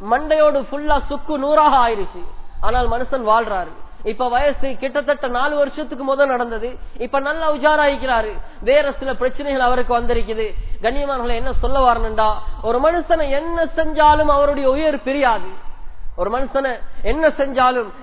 மண்டையோடு ஃபுல்லா சுக்கு நூறாக ஆயிருச்சு ஆனால் மனுஷன் வாழ்றாரு இப்ப வயசு கிட்டத்தட்ட நாலு வருஷத்துக்கு முதல் நடந்தது இப்ப நல்லா உஜாராயிக்கிறாரு வேற சில பிரச்சனைகள் அவருக்கு வந்திருக்குது கண்ணியமானவர்களை என்ன சொல்ல வரணுண்டா ஒரு மனுஷனை என்ன செஞ்சாலும் அவருடைய உயிர் பிரியாது ஒரு மனுஷனை என்ன செஞ்சாலும்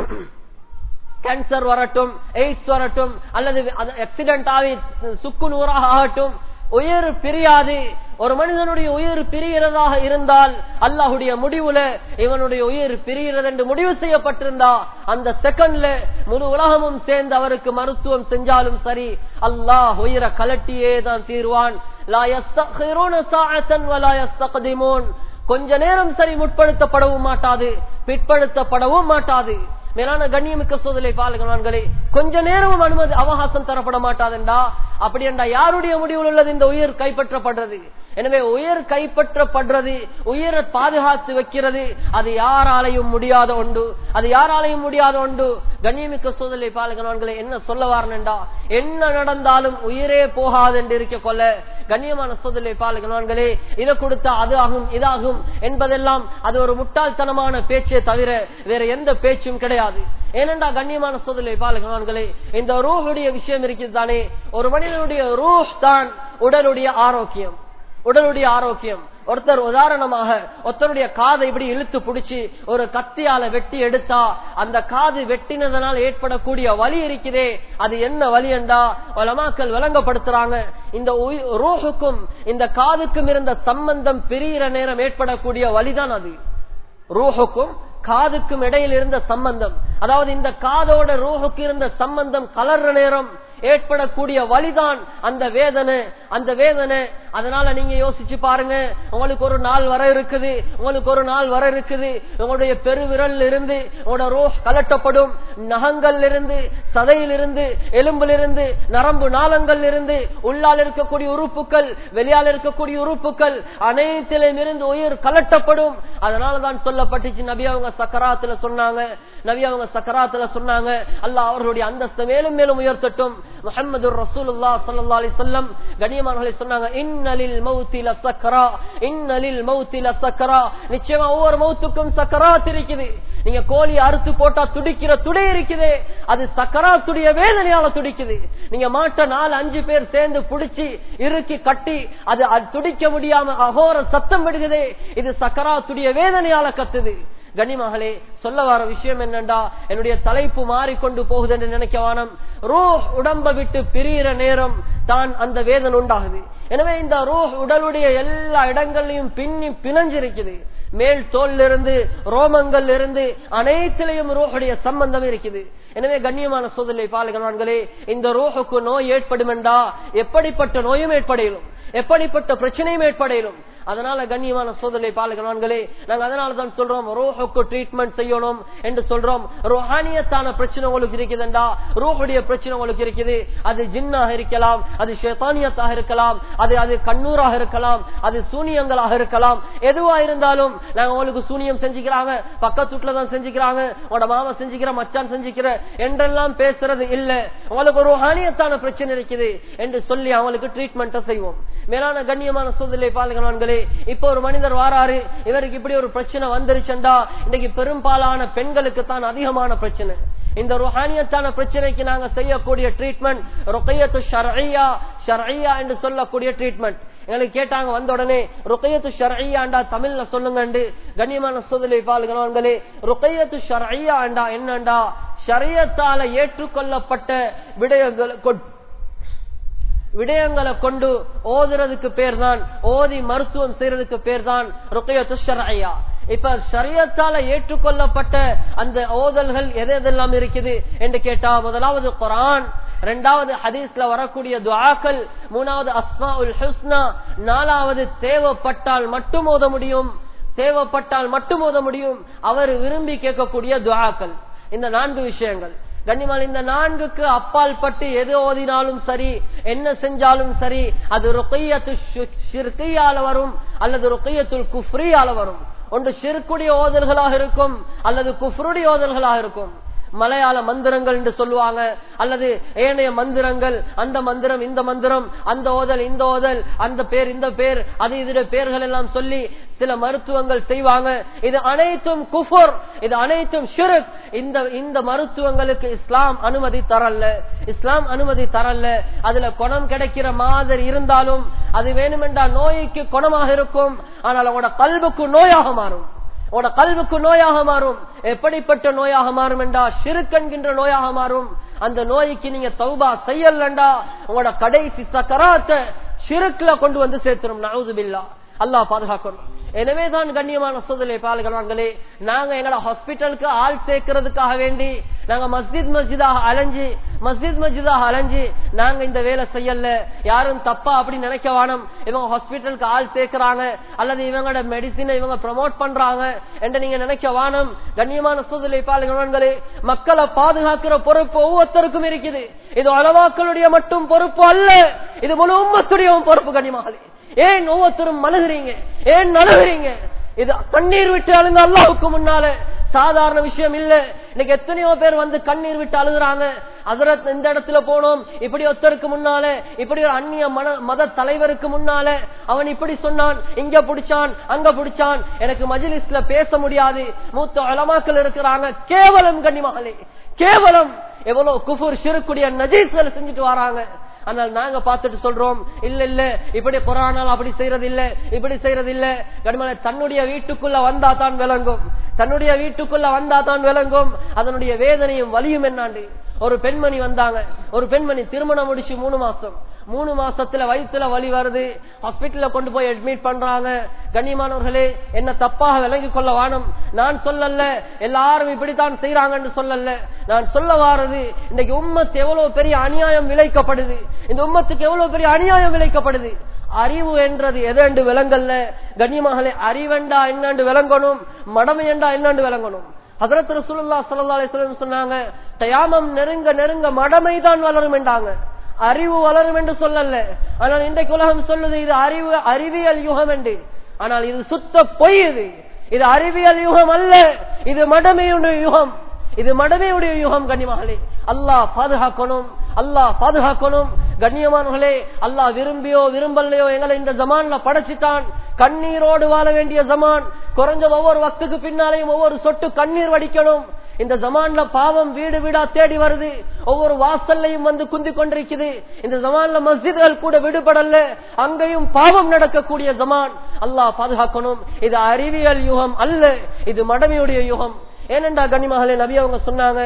கேன்சர் வரட்டும் எய்ட்ஸ் வரட்டும் அல்லது ஆக்சிடென்ட் ஆகி சுக்கு நூறாக ஆகட்டும் உயிர் பிரியாது ஒரு மனிதனுடைய உயிர் பிரிகிறதாக இருந்தால் அல்லாஹுடைய முடிவுல இவனுடைய உயிர் பிரிகிறது என்று முடிவு செய்யப்பட்டிருந்தா அந்த செகண்ட்ல முழு உலகமும் சேர்ந்து அவருக்கு மருத்துவம் செஞ்சாலும் சரி அல்லாஹ் உயிரை கலட்டியே தான் தீர்வான் லா யஸ்தகிருன சாஅத்தன் வலா யஸ்தக்திமூன் கொஞ்ச நேரம் சரி முற்படுத்தப்படவும் மாட்டாது பிற்படுத்தப்படவும் மாட்டாது மேலான கண்ணியமிக்க சோதனை பாலகவான்களே கொஞ்ச நேரமும் அனுமதி அவகாசம் தரப்பட மாட்டாதுண்டா அப்படி என்றா யாருடைய முடிவில் உள்ளது இந்த உயிர் கைப்பற்றப்படுறது எனவே உயிர் கைப்பற்றப்படுறது உயிரை பாதுகாத்து வைக்கிறது அது யாராலையும் முடியாத ஒன்று அது யாராலையும் முடியாத ஒன்று கண்ணியமிக்க சோதனை பாலகவான்களே என்ன சொல்ல வாரனண்டா என்ன நடந்தாலும் உயிரே போகாது என்று இருக்க கொள்ள கண்ணியமான சோதனை பாலகவான்களே இதை கொடுத்தா அது ஆகும் இதாகும் என்பதெல்லாம் அது ஒரு முட்டாள்தனமான பேச்சே தவிர வேற எந்த பேச்சும் கிடையாது ஏனென்றா கண்ணியமான சோதனை பாலகவான்களே இந்த ரூஹுடைய விஷயம் இருக்குது தானே ஒரு மனிதனுடைய ரூஹ் தான் உடலுடைய ஆரோக்கியம் உடலுடைய ஆரோக்கியம் ஒருத்தர் உதாரணமாக ஒருத்தருடைய காதை இப்படி இழுத்து பிடிச்சி ஒரு கத்தியால வெட்டி எடுத்தா அந்த காது வெட்டினதனால் ஏற்படக்கூடிய வலி இருக்குதே அது என்ன வலி என்றா வளமாக்கள் விளங்கப்படுத்துறாங்க இந்த ரூஹுக்கும் இந்த காதுக்கும் இருந்த சம்பந்தம் பிரிகிற நேரம் ஏற்படக்கூடிய வலிதான் அது ரூஹுக்கும் காதுக்கும் இடையில் இருந்த சம்பந்தம் அதாவது இந்த காதோட ரூஹுக்கு இருந்த சம்பந்தம் கலர்ற நேரம் ஏற்படக்கூடிய வழிதான் அந்த வேதனை அந்த வேதனை அதனால நீங்க யோசிச்சு பாருங்க உங்களுக்கு ஒரு நாள் வர இருக்குது உங்களுக்கு ஒரு நாள் வர இருக்குது உங்களுடைய பெருவிரல் இருந்து உங்களோட ரோஸ் கலட்டப்படும் நகங்கள் இருந்து சதையில் இருந்து எலும்பில் இருந்து நரம்பு நாளங்கள் இருந்து உள்ளால் இருக்கக்கூடிய உறுப்புகள் வெளியால் இருக்கக்கூடிய உறுப்புகள் அனைத்திலும் இருந்து உயிர் கலட்டப்படும் அதனாலதான் சொல்லப்பட்டுச்சு நபி அவங்க சக்கராத்துல சொன்னாங்க நபி அவங்க சக்கராத்துல சொன்னாங்க அல்ல அவர்களுடைய அந்தஸ்து மேலும் மேலும் உயர்த்தட்டும் முகமது ரசூலுல்லா சல்லா அலி சொல்லம் கண்ணியமானவர்களை சொன்னாங்க இன்னலில் மௌத்தில சக்கரா இன்னலில் மௌத்தில சக்கரா நிச்சயமா ஒவ்வொரு மௌத்துக்கும் சக்கராத் இருக்குது நீங்க கோழி அறுத்து போட்டா துடிக்கிற துடை இருக்குது அது சக்கராத்துடைய வேதனையால துடிக்குது நீங்க மாட்ட நாலு அஞ்சு பேர் சேர்ந்து புடிச்சு இறுக்கி கட்டி அது துடிக்க முடியாம அகோர சத்தம் விடுகுதே இது சக்கராத்துடைய வேதனையால கத்துது கனிமகளே சொல்ல வர விஷயம் என்னண்டா என்னுடைய தலைப்பு மாறிக்கொண்டு போகுது என்று நினைக்க வானம் ரோஹ் உடம்ப விட்டு பிரியிற நேரம் தான் அந்த வேதனை உண்டாகுது எனவே இந்த ரோஹ் உடலுடைய எல்லா இடங்கள்லயும் பின்னி பிணைஞ்சிருக்குது மேல் தோல் இருந்து ரோமங்கள் இருந்து அனைத்திலையும் ரோஹுடைய சம்பந்தம் இருக்குது எனவே கண்ணியமான சோதனை பாலகன்களே இந்த ரோஹுக்கு நோய் ஏற்படும் என்றா எப்படிப்பட்ட நோயும் ஏற்படையிலும் எப்படிப்பட்ட பிரச்சனையும் ஏற்படையிலும் அதனால கண்ணியமான சோதனை பாலகன்களே நாங்க அதனால தான் சொல்றோம் ரோஹுக்கு ட்ரீட்மெண்ட் செய்யணும் என்று சொல்றோம் ரோஹானியத்தான பிரச்சனை உங்களுக்கு இருக்குதுண்டா ரோஹுடைய பிரச்சனை உங்களுக்கு இருக்குது அது ஜின்னாக இருக்கலாம் அது ஷேத்தானியத்தாக இருக்கலாம் அது அது கண்ணூராக இருக்கலாம் அது சூனியங்களாக இருக்கலாம் எதுவா இருந்தாலும் நாங்க உங்களுக்கு சூனியம் செஞ்சுக்கிறாங்க பக்கத்து வீட்டுல தான் செஞ்சுக்கிறாங்க உங்களோட மாமா செஞ்சுக்கிற மச்சான் செஞ்சுக்கிற என்றெல்லாம் பேசுறது இல்ல உங்களுக்கு ஒரு ரோஹானியத்தான பிரச்சனை இருக்குது என்று சொல்லி அவங்களுக்கு ட்ரீட்மெண்ட் செய்வோம் மேலான கண்ணியமான சூழ்நிலை பாலகனான்களே இப்ப ஒரு மனிதர் வாராரு இவருக்கு இப்படி ஒரு பிரச்சனை வந்துருச்சுண்டா இன்னைக்கு பெரும்பாலான பெண்களுக்கு தான் அதிகமான பிரச்சனை இந்த ருஹானியத்தான பிரச்சனைக்கு நாங்க செய்யக்கூடிய ட்ரீட்மெண்ட் ருக்கையத்து ஷர்ஐயா ஷர்ஐயா என்று சொல்லக்கூடிய ட்ரீட்மெண்ட் எங்களுக்கு கேட்டாங்க வந்த உடனே ருக்கையத்து ஷர்ஐயாண்டா தமிழ்ல சொல்லுங்க கண்ணியமான சோதனை பால்களே ருக்கையத்து ஷர்ஐயாண்டா என்னண்டா ஷரியத்தால ஏற்றுக்கொள்ளப்பட்ட விடயங்கள் விடயங்களை கொண்டு ஓதுறதுக்கு பேர் தான் ஓதி மருத்துவம் செய்யறதுக்கு பேர் தான் ருக்கையத்து ஷர்ஐயா இப்ப ஷரியத்தால ஏற்றுக்கொள்ளப்பட்ட அந்த ஓதல்கள் எது எதெல்லாம் இருக்குது என்று கேட்டா முதலாவது குரான் இரண்டாவது ஹதீஸ்ல வரக்கூடிய துவாக்கள் மூணாவது அஸ்மா உல் ஹுஸ்னா நாலாவது தேவைப்பட்டால் மட்டும் ஓத முடியும் தேவைப்பட்டால் மட்டும் ஓத முடியும் அவர் விரும்பி கேட்கக்கூடிய துவாக்கள் இந்த நான்கு விஷயங்கள் கண்ணிமால் இந்த நான்குக்கு அப்பால் பட்டு எது ஓதினாலும் சரி என்ன செஞ்சாலும் சரி அது ருக்கையத்து ஷிர்கையால வரும் அல்லது ருக்கையத்துல் குஃப்ரியால வரும் ஒன்று ஷிர்குடைய ஓதல்களாக இருக்கும் அல்லது குஃப்ருடைய ஓதல்களாக இருக்கும் மலையாள மந்திரங்கள் என்று சொல்லுவாங்க அல்லது ஏனைய மந்திரங்கள் அந்த மந்திரம் இந்த மந்திரம் அந்த ஓதல் இந்த ஓதல் அந்த பேர் இந்த பேர் அது இதோட பேர்கள் எல்லாம் சொல்லி சில மருத்துவங்கள் செய்வாங்க இது அனைத்தும் குஃபுர் இது அனைத்தும் ஷிருக் இந்த இந்த மருத்துவங்களுக்கு இஸ்லாம் அனுமதி தரல இஸ்லாம் அனுமதி தரல அதுல குணம் கிடைக்கிற மாதிரி இருந்தாலும் அது வேணுமென்றா நோய்க்கு குணமாக இருக்கும் ஆனால் அவங்களோட கல்வுக்கு நோயாக மாறும் உங்களோட கல்வுக்கு நோயாக மாறும் எப்படிப்பட்ட நோயாக மாறும் என்றா சிறுக்கண்கின்ற நோயாக மாறும் அந்த நோய்க்கு நீங்க தௌபா செய்யலண்டா உங்களோட கடைசி சக்கராத்த சிறுக்குல கொண்டு வந்து சேர்த்துரும் நவுதுபில்லா அல்லாஹ் பாதுகாக்கணும் எனவேதான் கண்ணியமான சோதனை பால்களாங்களே நாங்க எங்கட ஹாஸ்பிட்டலுக்கு ஆள் சேர்க்கறதுக்காக வேண்டி நாங்க மஸ்ஜித் மஸ்ஜிதாக அலைஞ்சு மஸ்ஜித் மஸ்ஜிதாக அலைஞ்சு நாங்க இந்த வேலை செய்யல யாரும் தப்பா அப்படி நினைக்க வேணும் இவங்க ஹாஸ்பிட்டலுக்கு ஆள் சேர்க்கிறாங்க அல்லது இவங்களோட மெடிசினை இவங்க ப்ரமோட் பண்றாங்க என்று நீங்க நினைக்க வேணும் கண்ணியமான சூழ்நிலை பாலுகளே மக்களை பாதுகாக்கிற பொறுப்பு ஒவ்வொருத்தருக்கும் இருக்குது இது அளவாக்களுடைய மட்டும் பொறுப்பு அல்ல இது முழு உம்மத்துடைய பொறுப்பு கண்ணியமாகலே ஏன் ஒவ்வொருத்தரும் மழுகிறீங்க ஏன் நழுகிறீங்க இது கண்ணீர் விட்டு அழுங்க அல்லாவுக்கு முன்னால சாதாரண விஷயம் இல்ல இன்னைக்கு எத்தனையோ பேர் வந்து கண்ணீர் விட்டு அழுகுறாங்க அதரத் இந்த இடத்துல போனோம் இப்படி ஒருத்தருக்கு முன்னால இப்படி ஒரு அந்நிய மன மத தலைவருக்கு முன்னால அவன் இப்படி சொன்னான் இங்க பிடிச்சான் அங்க பிடிச்சான் எனக்கு மஜிலிஸ்ல பேச முடியாது மூத்த அலமாக்கள் இருக்கிறாங்க கேவலம் கண்ணிமகளே கேவலம் எவ்வளவு குஃபூர் சிறுக்குடிய நஜீஸ்கள் செஞ்சுட்டு வராங்க ஆனால் நாங்க பார்த்துட்டு சொல்றோம் இல்ல இல்ல இப்படி குரானால் அப்படி செய்யறது இல்ல இப்படி செய்யறது இல்ல கடுமலை தன்னுடைய வீட்டுக்குள்ள வந்தா தான் விளங்கும் தன்னுடைய வீட்டுக்குள்ள வந்தா தான் விளங்கும் அதனுடைய வேதனையும் வலியும் என்னாண்டு ஒரு பெண்மணி வந்தாங்க ஒரு பெண்மணி திருமணம் முடிச்சு மூணு மாசம் மூணு மாசத்துல வயிற்றுல வலி வருது ஹாஸ்பிட்டல்ல கொண்டு போய் அட்மிட் பண்றாங்க கண்ணியமானவர்களே என்ன தப்பாக விளங்கி கொள்ள வானம் நான் சொல்லல எல்லாரும் இப்படித்தான் செய்யறாங்கன்னு சொல்லல நான் சொல்ல வாரது இன்னைக்கு உம்மத்து எவ்வளவு பெரிய அநியாயம் விளைக்கப்படுது இந்த உம்மத்துக்கு எவ்வளவு பெரிய அநியாயம் விளைக்கப்படுது அறிவு என்றது எதென்று விளங்கல்ல கண்ணியமாகலே அறிவெண்டா என்னண்டு விளங்கணும் மடமை என்றா என்னண்டு விளங்கணும் ஹசரத் ரசூலுல்லா ஸல்லல்லாஹு அலைஹி வஸல்லம் சொன்னாங்க தயாமம் நெருங்க நெருங்க மடமை தான் வளரும் என்றாங்க அறிவு வளரும் என்று சொல்லல ஆனால் இன்றைக்கு உலகம் சொல்லுது இது அறிவு அறிவியல் யுகம் என்று ஆனால் இது சுத்த பொய் இது இது அறிவியல் யுகம் அல்ல இது மடமையுடைய யுகம் இது மடமையுடைய யுகம் கண்ணியமாகலே அல்லாஹ் பாதுகாக்கணும் அல்லாஹ் பாதுகாக்கணும் கண்ணியமானவர்களே அல்லாஹ் விரும்பியோ விரும்பலையோ எங்களை இந்த ஜமான்ல படைச்சிட்டான் கண்ணீரோடு வாழ வேண்டிய ஜமான் குறைஞ்ச ஒவ்வொரு வக்துக்கு பின்னாலேயும் ஒவ்வொரு சொட்டு கண்ணீர் வடிக்கணும் இந்த ஜமான்ல பாவம் வீடு வீடா தேடி வருது ஒவ்வொரு வாசல்லையும் வந்து குந்தி கொண்டிருக்குது இந்த ஜமான்ல மஸ்ஜித்கள் கூட விடுபடல அங்கேயும் பாவம் நடக்கக்கூடிய ஜமான் அல்லாஹ் பாதுகாக்கணும் இது அறிவியல் யுகம் அல்ல இது மடமையுடைய யுகம் ஏனென்றா கனிமகளே நபி அவங்க சொன்னாங்க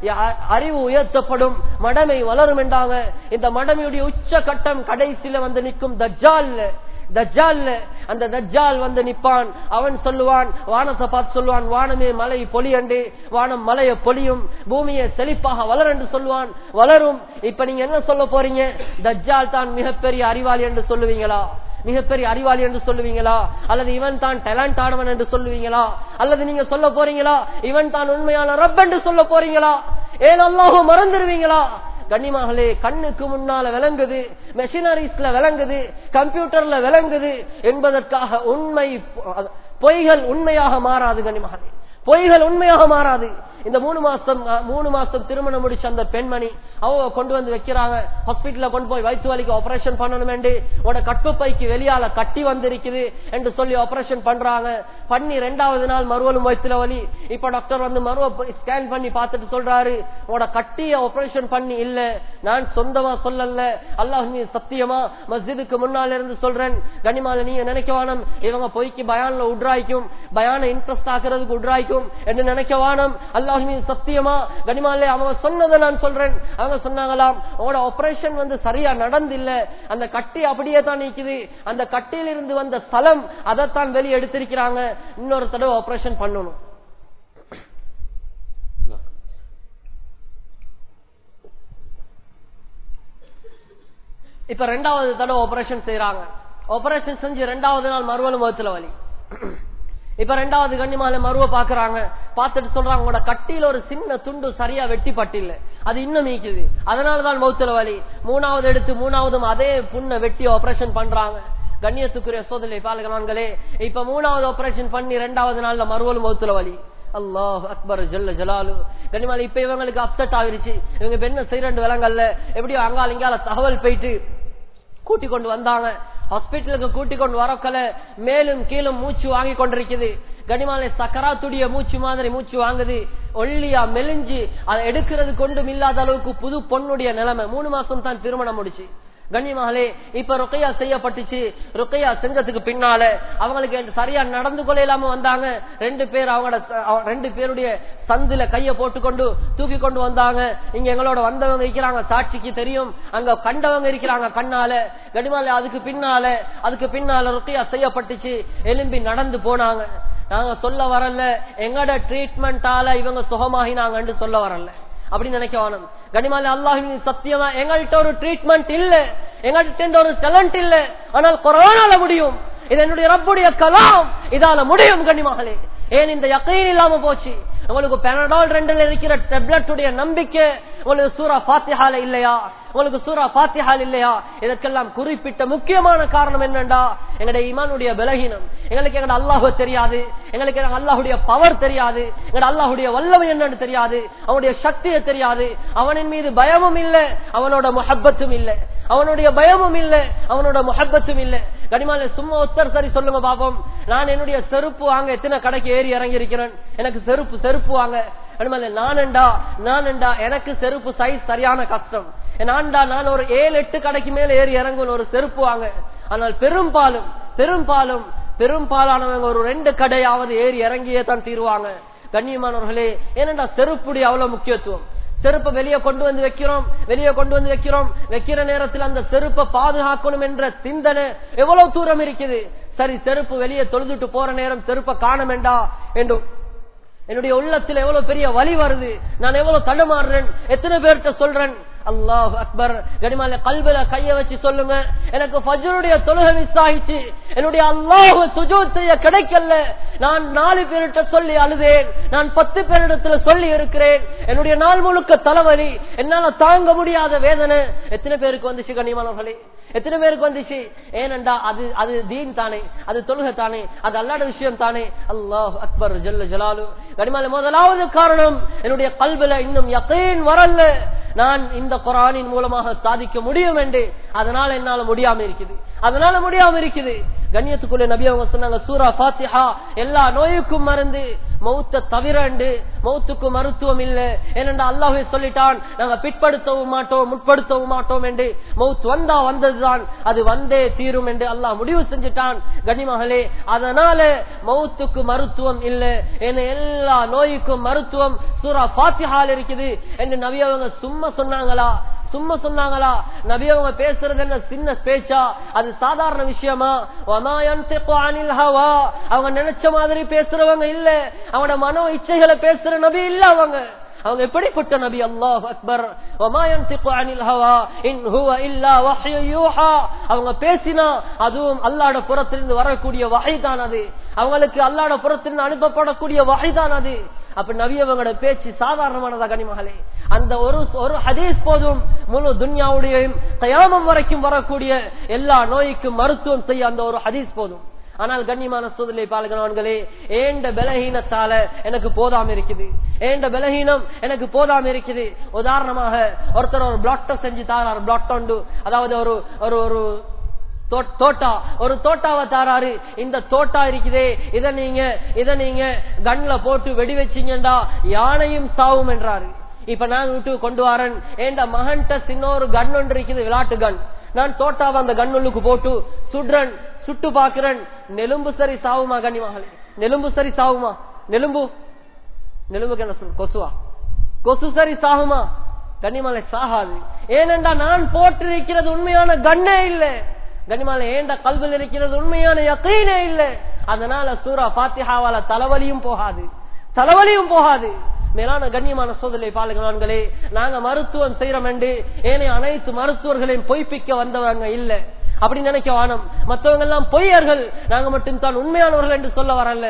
அறிவு உயர்த்தப்படும் மடமை வளரும் என்றாங்க இந்த மடமையுடைய உச்ச கட்டம் கடைசியில வந்து நிற்கும் தஜ்ஜால்ல தஜ்ஜால்ல அந்த தஜ்ஜால் வந்து நிப்பான் அவன் சொல்லுவான் வானத்தை பார்த்து சொல்லுவான் வானமே மலை பொலியண்டு வானம் மலைய பொலியும் பூமியை செழிப்பாக வளரண்டு சொல்லுவான் வளரும் இப்ப நீங்க என்ன சொல்ல போறீங்க தஜ்ஜால் தான் மிகப்பெரிய அறிவாளி என்று சொல்லுவீங்களா மிகப்பெரிய அறிவாளி என்று சொல்லுவீங்களா அல்லது இவன் தான் டேலண்ட் ஆனவன் என்று சொல்லுவீங்களா அல்லது நீங்க சொல்ல போறீங்களா இவன் தான் உண்மையான ரப் என்று சொல்ல போறீங்களா ஏன் அல்லாஹோ மறந்துடுவீங்களா கண்ணிமாகலே கண்ணுக்கு முன்னால விளங்குது மெஷினரிஸ்ல விளங்குது கம்ப்யூட்டர்ல விளங்குது என்பதற்காக உண்மை பொய்கள் உண்மையாக மாறாது கண்ணிமகளே பொய்கள் உண்மையாக மாறாது இந்த மூணு மாசம் மூணு மாசம் திருமணம் முடிச்ச அந்த பெண்மணி அவங்க கொண்டு வந்து வைக்கிறாங்க ஹாஸ்பிட்டல்ல கொண்டு போய் வயிற்று வலிக்கு ஆபரேஷன் பண்ணணும் என்று உட கட்டு பைக்கு வெளியால கட்டி வந்திருக்குது என்று சொல்லி ஆபரேஷன் பண்றாங்க பண்ணி ரெண்டாவது நாள் மறுவலும் வயிற்றுல வலி இப்ப டாக்டர் வந்து மறுவ ஸ்கேன் பண்ணி பார்த்துட்டு சொல்றாரு உட கட்டிய ஆபரேஷன் பண்ணி இல்ல நான் சொந்தமா சொல்லல அல்லாஹ் நீ சத்தியமா மஸ்ஜிதுக்கு முன்னால இருந்து சொல்றேன் கனிமால நீங்க நினைக்க வேணும் இவங்க பொய்க்கு பயான்ல உட்ராய்க்கும் பயான இன்ட்ரெஸ்ட் ஆக்குறதுக்கு உட்ராய்க்கும் என்று நினைக்க வேணும் அல்லாஹ் சத்தியமா கனிமாலே அவங்க சொன்னதை நான் சொல்றேன் அவங்க சொன்னாங்களாம் உங்களோட ஆபரேஷன் வந்து சரியா நடந்தில்ல அந்த கட்டி அப்படியே தான் நீக்குது அந்த கட்டியில இருந்து வந்த ஸ்தலம் அதைத்தான் வெளியே எடுத்திருக்கிறாங்க இன்னொரு தடவை ஆபரேஷன் பண்ணணும் இப்ப ரெண்டாவது தடவை ஆபரேஷன் செய்யறாங்க ஆபரேஷன் செஞ்சு ரெண்டாவது நாள் மறுவலும் முகத்துல வலி இப்ப ரெண்டாவது கண்ணிமால மருவ பாக்குறாங்க பார்த்துட்டு சொல்றாங்க உங்களோட கட்டியில ஒரு சின்ன துண்டு சரியா வெட்டி பட்டில்ல அது இன்னும் மீக்குது அதனாலதான் மௌத்துல வலி மூணாவது எடுத்து மூணாவதும் அதே புண்ணை வெட்டி ஆபரேஷன் பண்றாங்க கண்ணியத்துக்குரிய சோதனை பாலகனான்களே இப்ப மூணாவது ஆபரேஷன் பண்ணி ரெண்டாவது நாள்ல மறுவலும் மௌத்துல வலி அல்லாஹ் அக்பர் ஜல்ல ஜலாலு கனிமால இப்ப இவங்களுக்கு அப்செட் ஆகிருச்சு இவங்க என்ன செய்யறது விலங்கல்ல எப்படியோ அங்கால இங்கால தகவல் போயிட்டு கூட்டி கொண்டு வந்தாங்க ஹாஸ்பிட்டலுக்கு கூட்டிக் கொண்டு வரக்கல மேலும் கீழும் மூச்சு வாங்கி கொண்டிருக்குது கனிமாலை சக்கராத்துடைய மூச்சு மாதிரி மூச்சு வாங்குது ஒல்லியா மெலிஞ்சு அதை எடுக்கிறது கொண்டும் இல்லாத அளவுக்கு புது பொண்ணுடைய நிலைமை மூணு மாசம் தான் திருமணம் முடிச்சு கண்ணியமாகலே இப்ப ருக்கையா செய்யப்பட்டுச்சு ருக்கையா செஞ்சதுக்கு பின்னால அவங்களுக்கு சரியா நடந்து கொள்ள இல்லாம வந்தாங்க ரெண்டு பேர் அவங்களோட அவ- ரெண்டு பேருடைய சந்துல கைய போட்டுக்கொண்டு தூக்கி கொண்டு வந்தாங்க இங்க எங்களோட வந்தவங்க இருக்கிறாங்க சாட்சிக்கு தெரியும் அங்க கண்டவங்க இருக்கிறாங்க கண்ணால கனிமால அதுக்கு பின்னால அதுக்கு பின்னால ருக்கையா செய்யப்பட்டுச்சு எலும்பி நடந்து போனாங்க நாங்க சொல்ல வரல எங்கட ட்ரீட்மெண்டால இவங்க சுகமாகினாங்கன்னு சொல்ல வரல அப்படி நினைக்க வேணும் கனிமால அல்லாஹின் சத்தியமா எங்கள்கிட்ட ஒரு ட்ரீட்மெண்ட் இல்ல எங்கள்கிட்ட ஒரு டேலண்ட் இல்ல ஆனால் கொரோனால முடியும் இது என்னுடைய ரப்புடைய கலாம் இதால முடியும் கனிமகளே ஏன் இந்த யக்கையும் இல்லாம போச்சு உங்களுக்கு பெனடால் ரெண்டுல இருக்கிற டெப்லெட் உடைய நம்பிக்கை உங்களுக்கு சூரா பாத்திஹால இல்லையா உங்களுக்கு சூரா பாத்திஹால் இல்லையா இதற்கெல்லாம் குறிப்பிட்ட முக்கியமான காரணம் என்னண்டா எங்களுடைய ஈமானுடைய பலகீனம் எங்களுக்கு எங்க அல்லாஹு தெரியாது எங்களுக்கு எங்க அல்லாஹுடைய பவர் தெரியாது எங்க அல்லாஹுடைய வல்லமை என்னன்னு தெரியாது அவனுடைய சக்தியை தெரியாது அவனின் மீது பயமும் இல்ல அவனோட முஹப்பத்தும் இல்ல அவனுடைய பயமும் இல்ல அவனோட முஹப்பத்தும் இல்ல கனிமால சும்மா ஒத்தர் சரி சொல்லுங்க பாப்போம் நான் என்னுடைய செருப்பு வாங்க எத்தனை கடைக்கு ஏறி இறங்கி இருக்கிறேன் எனக்கு செருப்பு செருப்பு வாங்க கனிமால நானண்டா நானண்டா எனக்கு செருப்பு சைஸ் சரியான கஷ்டம் நான்டா நான் ஒரு ஏழு எட்டு கடைக்கு மேல ஏறி இறங்கும் ஒரு செருப்பு வாங்க ஆனால் பெரும்பாலும் பெரும்பாலும் பெரும்பாலானவங்க ஒரு ரெண்டு கடையாவது ஏறி இறங்கியே தான் தீருவாங்க கண்ணியமானவர்களே ஏனென்றா செருப்புடைய அவ்வளவு முக்கியத்துவம் செருப்பை வெளியே கொண்டு வந்து வைக்கிறோம் வெளியே கொண்டு வந்து வைக்கிறோம் வைக்கிற நேரத்தில் அந்த செருப்பை பாதுகாக்கணும் என்ற சிந்தனை எவ்வளவு தூரம் இருக்குது சரி செருப்பு வெளியே தொழுதுட்டு போற நேரம் செருப்பை காணமெண்டா என்று என்னுடைய உள்ளத்தில் எவ்வளவு பெரிய வலி வருது நான் எவ்வளவு தடுமாறுறேன் எத்தனை பேர்கிட்ட சொல்றேன் அல்லாஹ் அக்பர் கனிமால கல்வில கைய வச்சு சொல்லுங்க எனக்கு ஃபஜ்ருடைய தொழுகை மிஸ் ஆயிடுச்சு என்னுடைய அல்லாஹ் சுஜூத் செய்ய கிடைக்கல நான் நாலு பேர்கிட்ட சொல்லி அழுதேன் நான் பத்து பேரிடத்துல சொல்லி இருக்கிறேன் என்னுடைய நாள் முழுக்க தலைவலி என்னால தாங்க முடியாத வேதனை எத்தனை பேருக்கு வந்துச்சு கனிமானவர்களே எத்தனை பேருக்கு வந்துச்சு ஏனண்டா அது அது தீன் தானே அது தொழுகை தானே அது அல்லாட விஷயம் தானே அல்லாஹ் அக்பர் ஜல்ல ஜலாலு கனிமால முதலாவது காரணம் என்னுடைய கல்வில இன்னும் யக்கீன் வரல நான் இந்த குரானின் மூலமாக சாதிக்க முடியும் என்று அதனால என்னால முடியாம இருக்குது அதனால முடியாம இருக்குது கண்ணியத்துக்குள்ள நபி அவங்க சொன்னாங்க சூரா பாத்திஹா எல்லா நோய்க்கும் மருந்து மௌத்த தவிரண்டு மௌத்துக்கு மருத்துவம் இல்ல ஏனென்றா அல்லாஹே சொல்லிட்டான் நாங்க பிற்படுத்தவும் மாட்டோம் முற்படுத்தவும் மாட்டோம் என்று மௌத் வந்தா வந்ததுதான் அது வந்தே தீரும் என்று அல்லாஹ் முடிவு செஞ்சுட்டான் கனிமகளே அதனால மௌத்துக்கு மருத்துவம் இல்ல என எல்லா நோய்க்கும் மருத்துவம் சூரா பாத்திஹால் இருக்குது என்று நபி அவங்க சும்மா சொன்னாங்களா சும்மா சொன்னாங்களா நபி அவங்க பேசுறது என்ன சின்ன பேச்சா அது சாதாரண விஷயமா வமா யன்திகு அனில் ஹவா அவங்க நினைச்ச மாதிரி பேசுறவங்க இல்ல அவனோட மனோ இச்சைகளை பேசுற நபி இல்ல அவங்க அவங்க எப்படிப்பட்ட நபி அல்லாஹ் அக்பர் வமா யன்திகு அனில் ஹவா இன் ஹுவ இல்லா வஹ்யு யூஹா அவங்க பேசினா அதுவும் அல்லாஹ்வுடைய புறத்திலிருந்து வரக்கூடிய வஹை தான் அது அவங்களுக்கு அல்லாஹ்வுடைய புறத்திலிருந்து அனுப்பப்படக்கூடிய வஹை தான் அது அப்ப நபி அவங்களோட பேச்சு சாதாரணமானதா கனிமகளே அந்த ஒரு ஒரு ஹதீஸ் போதும் முழு துன்யாவுடைய கயாமம் வரைக்கும் வரக்கூடிய எல்லா நோய்க்கும் மருத்துவம் செய்ய அந்த ஒரு ஹதீஸ் போதும் ஆனால் கண்ணியமான சூழ்நிலை பாலகனவன்களே ஏண்ட பலகீனத்தால எனக்கு போதாம இருக்குது ஏண்ட பலகீனம் எனக்கு போதாம இருக்குது உதாரணமாக ஒருத்தர் ஒரு பிளாட்டை செஞ்சு தாரார் பிளாட் உண்டு அதாவது ஒரு ஒரு ஒரு தோ- தோட்டா ஒரு தோட்டாவை தாராரு இந்த தோட்டா இருக்குதே இத நீங்க இத நீங்க கண்ல போட்டு வெடி வச்சீங்கடா யானையும் சாவும் என்றாரு இப்ப நான் வீட்டுக்கு கொண்டு வரேன் ஏண்ட மகன்கிட்ட சின்ன ஒரு கன் ஒன்று இருக்குது விளையாட்டு கன் நான் தோட்டாவை அந்த கண்ணுள்ளுக்கு போட்டு சுடுறேன் சுட்டு பாக்குறேன் நெலும்பு சரி சாவுமா கண்ணிமகளே நெலும்பு சரி சாவுமா நெலும்பு நெலும்புக்கு என்ன சொல் கொசுவா கொசு சரி சாகுமா கன்னிமலை சாகாது ஏனென்றா நான் போட்டிருக்கிறது உண்மையான கண்ணே இல்லை கனிமால ஏண்ட கல்வியில் இருக்கிறது உண்மையான யக்கீனே இல்ல அதனால சூரா பாத்திஹாவால தலைவலியும் போகாது தலைவலியும் போகாது மேலான கண்ணியமான சோதனை பாலுகிறான்களே நாங்க மருத்துவம் செய்யறோம் என்று ஏனைய அனைத்து மருத்துவர்களையும் பொய்ப்பிக்க வந்தவங்க இல்ல அப்படி நினைக்க வானம் மற்றவங்க எல்லாம் பொய்யர்கள் நாங்க மட்டும் தான் உண்மையானவர்கள் என்று சொல்ல வரல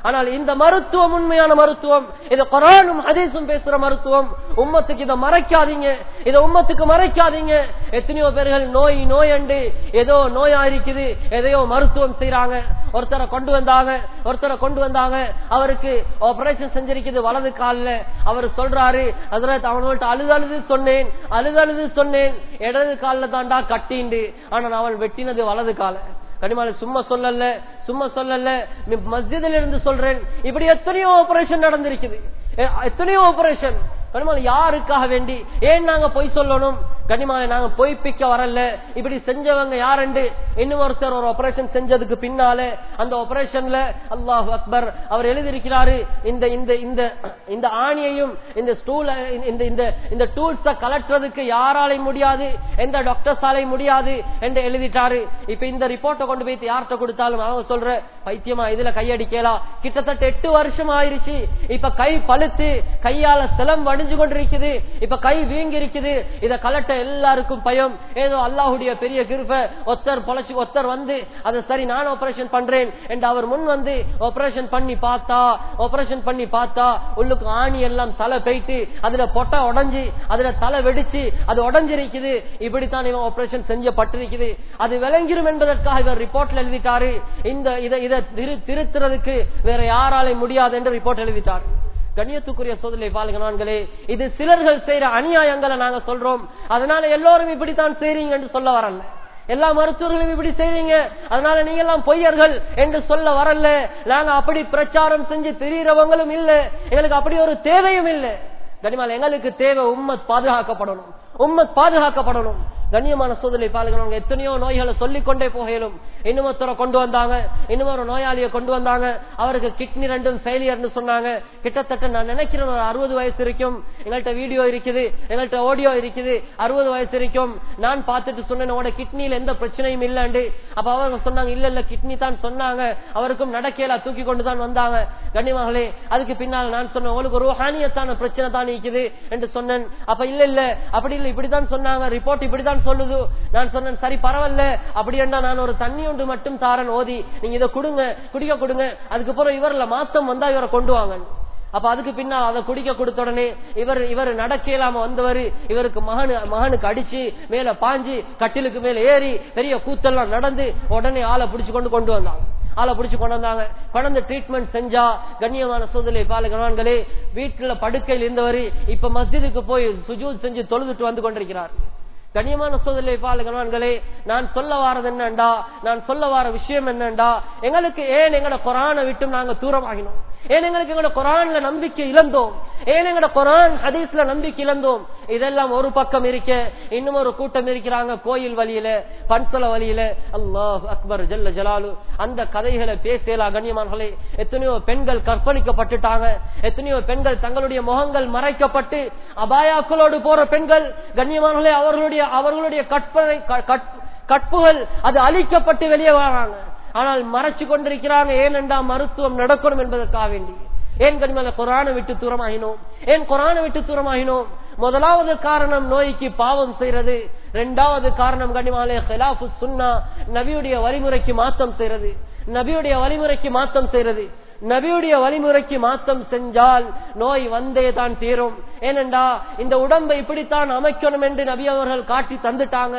ஆனால் இந்த மருத்துவம் உண்மையான மருத்துவம் இது குரானும் ஹதீஸும் பேசுற மருத்துவம் உம்மத்துக்கு இதை மறைக்காதீங்க இதை உம்மத்துக்கு மறைக்காதீங்க எத்தனையோ பேர்கள் நோய் நோய் அண்டு ஏதோ நோயா இருக்குது எதையோ மருத்துவம் செய்யறாங்க ஒருத்தரை கொண்டு வந்தாங்க ஒருத்தரை கொண்டு வந்தாங்க அவருக்கு ஆபரேஷன் செஞ்சிருக்குது வலது கால்ல அவர் சொல்றாரு அதுல அவனோட அழுது அழுது சொன்னேன் அழுது அழுது சொன்னேன் இடது கால்ல தாண்டா கட்டிண்டு ஆனா அவன் வெட்டினது வலது கால கனிமால சும்மா சொல்லல சும்மா சொல்லல மஸ்ஜிதில் இருந்து சொல்றேன் இப்படி எத்தனையோ ஆபரேஷன் நடந்திருக்குது எ- எத்தனையோ ஆபரேஷன் கனிமால யாருக்காக வேண்டி ஏன் நாங்க பொய் சொல்லணும் கனிமால நாங்க பொய்ப்பிக்க வரல இப்படி செஞ்சவங்க யாருண்டு இன்னும் ஒருத்தர் ஒரு ஆபரேஷன் செஞ்சதுக்கு பின்னால அந்த ஆபரேஷன்ல அல்லாஹ் அக்பர் அவர் எழுதியிருக்கிறாரு இந்த இந்த இந்த இந்த ஆணியையும் இந்த ஸ்டூல் இந்த இந்த இந்த டூல்ஸ கலட்டுறதுக்கு யாராலையும் முடியாது எந்த டாக்டர்ஸாலையும் முடியாது என்று எழுதிட்டாரு இப்ப இந்த ரிப்போர்ட்டை கொண்டு போய் யார்கிட்ட கொடுத்தாலும் அவங்க சொல்ற பைத்தியமா இதுல கையடிக்கலாம் கிட்டத்தட்ட எட்டு வருஷம் ஆயிருச்சு இப்ப கை பழுத்து கையால சிலம் வடிஞ்சு கொண்டிருக்குது இப்ப கை வீங்கி இருக்குது இத கலட்ட எல்லாருக்கும் பயம் ஏதோ அல்லாஹுடைய பெரிய கிருப ஒத்தர் பொழைச்சு ஒத்தர் வந்து அதை சரி நான் ஆபரேஷன் பண்றேன் என்று அவர் முன் வந்து ஆபரேஷன் பண்ணி பார்த்தா ஆபரேஷன் பண்ணி பார்த்தா உள்ளுக்கு ஆணி எல்லாம் தலை போயிட்டு அதுல பொட்டை உடைஞ்சு அதுல தலை வெடிச்சு அது உடஞ்சிருக்குது இப்படித்தான் இவன் ஆபரேஷன் செஞ்சப்பட்டிருக்குது அது விளங்கிரும் என்பதற்காக இவர் ரிப்போர்ட்ல எழுதிட்டாரு இந்த இதை இதை திரு- திருத்துறதுக்கு வேற யாராலையும் முடியாது என்று ரிப்போர்ட் எழுதிட்டார் கண்ணியத்துக்குரிய சோதனை பாலகனான்களே இது சிலர்கள் செய்யற அநியாயங்களை நாங்க சொல்றோம் அதனால எல்லோரும் இப்படித்தான் செய்றீங்க என்று சொல்ல வரல எல்லா மருத்துவர்களும் இப்படி செய்றீங்க அதனால நீங்க எல்லாம் பொய்யர்கள் என்று சொல்ல வரல நாங்க அப்படி பிரச்சாரம் செஞ்சு திரியறவங்களும் இல்ல எங்களுக்கு அப்படி ஒரு தேவையும் இல்ல கனிமால் எங்களுக்கு தேவை உம்மத் பாதுகாக்கப்படணும் உம்மத் பாதுகாக்கப்படணும் கண்ணியமான சூழலை பாருங்க எத்தனையோ நோய்களை சொல்லிக் கொண்டே போகலும் இன்னும் ஒருத்தரை கொண்டு வந்தாங்க இன்னும் ஒரு நோயாளியை கொண்டு வந்தாங்க அவருக்கு கிட்னி ரெண்டும் ஃபெயிலியர்னு சொன்னாங்க கிட்டத்தட்ட நான் நினைக்கிறேன் ஒரு அறுபது வயசு இருக்கும் எங்கள்கிட்ட வீடியோ இருக்குது எங்கள்கிட்ட ஆடியோ இருக்குது அறுபது வயசு இருக்கும் நான் பார்த்துட்டு சொன்னேன் உங்களோட கிட்னியில எந்த பிரச்சனையும் இல்லைண்டு அப்ப அவங்க சொன்னாங்க இல்ல இல்ல கிட்னி தான் சொன்னாங்க அவருக்கும் நடக்கையில தூக்கி கொண்டு தான் வந்தாங்க கண்ணியமாகலே அதுக்கு பின்னால் நான் சொன்னேன் உங்களுக்கு ஒரு ஹானியத்தான பிரச்சனை தான் இருக்குது என்று சொன்னேன் அப்ப இல்ல இல்ல அப்படி இல்ல இப்படிதான் சொன்னாங்க ரிப்போர்ட் இப்படிதான் சொல்லுது நான் சொன்னேன் சரி பரவாயில்ல அப்படி என்ன நான் ஒரு தண்ணி ஒன்று மட்டும் தாரன் ஓதி நீங்க இதை கொடுங்க குடிக்க கொடுங்க அதுக்கப்புறம் இவர்ல மாத்தம் வந்தா இவரை கொண்டு வாங்க அப்ப அதுக்கு பின்னால் அதை குடிக்க கொடுத்த உடனே இவர் இவர் நடக்க இயலாம வந்தவர் இவருக்கு மகனு மகனுக்கு அடிச்சு மேல பாஞ்சு கட்டிலுக்கு மேல ஏறி பெரிய கூத்தெல்லாம் நடந்து உடனே ஆளை பிடிச்சு கொண்டு கொண்டு வந்தாங்க ஆளை பிடிச்சு கொண்டு வந்தாங்க கொண்டு ட்ரீட்மெண்ட் செஞ்சா கண்ணியமான சூழ்நிலை பாலகவான்களே வீட்டுல படுக்கையில் இருந்தவர் இப்ப மஸ்ஜிதுக்கு போய் சுஜூத் செஞ்சு தொழுதுட்டு வந்து கொண்டிருக்கிறார் கண்ணியமான சோதனை பாலகவான்களே நான் சொல்ல வாரது என்னண்டா நான் சொல்ல வார விஷயம் என்னண்டா எங்களுக்கு ஏன் எங்கட குரானை விட்டு நாங்க தூரமாகினோம் ஏன் எங்களுக்கு எங்கட குரான்ல நம்பிக்கை இழந்தோம் ஏன் எங்கட குரான் ஹதீஸ்ல நம்பிக்கை இழந்தோம் இதெல்லாம் ஒரு பக்கம் இருக்க இன்னும் ஒரு கூட்டம் இருக்கிறாங்க கோயில் வழியில பன்சல வழியில அல்லாஹ் அக்பர் ஜல்ல ஜலாலு அந்த கதைகளை பேசலாம் கண்ணியமானங்களே எத்தனையோ பெண்கள் கற்பழிக்கப்பட்டுட்டாங்க எத்தனையோ பெண்கள் தங்களுடைய முகங்கள் மறைக்கப்பட்டு அபாயாக்களோடு போற பெண்கள் கண்ணியமானங்களே அவர்களுடைய அவர்களுடைய கற்பனை க- கட்- கற்புகள் அது அழிக்கப்பட்டு வெளியே வராங்க ஆனால் மறைச்சு கொண்டிருக்கிறாங்க ஏனென்றா மருத்துவம் நடக்கணும் என்பதற்காக வேண்டி ஏன் கனிமல குரானை விட்டு தூரமாகினோம் ஏன் குரானை விட்டு தூரமாகினோம் முதலாவது காரணம் நோய்க்கு பாவம் செய்யறது இரண்டாவது காரணம் கனிமாலே ஹிலாஃபு சுன்னா நபியுடைய வழிமுறைக்கு மாத்தம் செய்யறது நபியுடைய வழிமுறைக்கு மாத்தம் செய்யறது நபியுடைய வழிமுறைக்கு மாத்தம் செஞ்சால் நோய் வந்தே தான் தீரும் ஏனென்றா இந்த உடம்பை இப்படித்தான் அமைக்கணும் என்று நபி அவர்கள் காட்டி தந்துட்டாங்க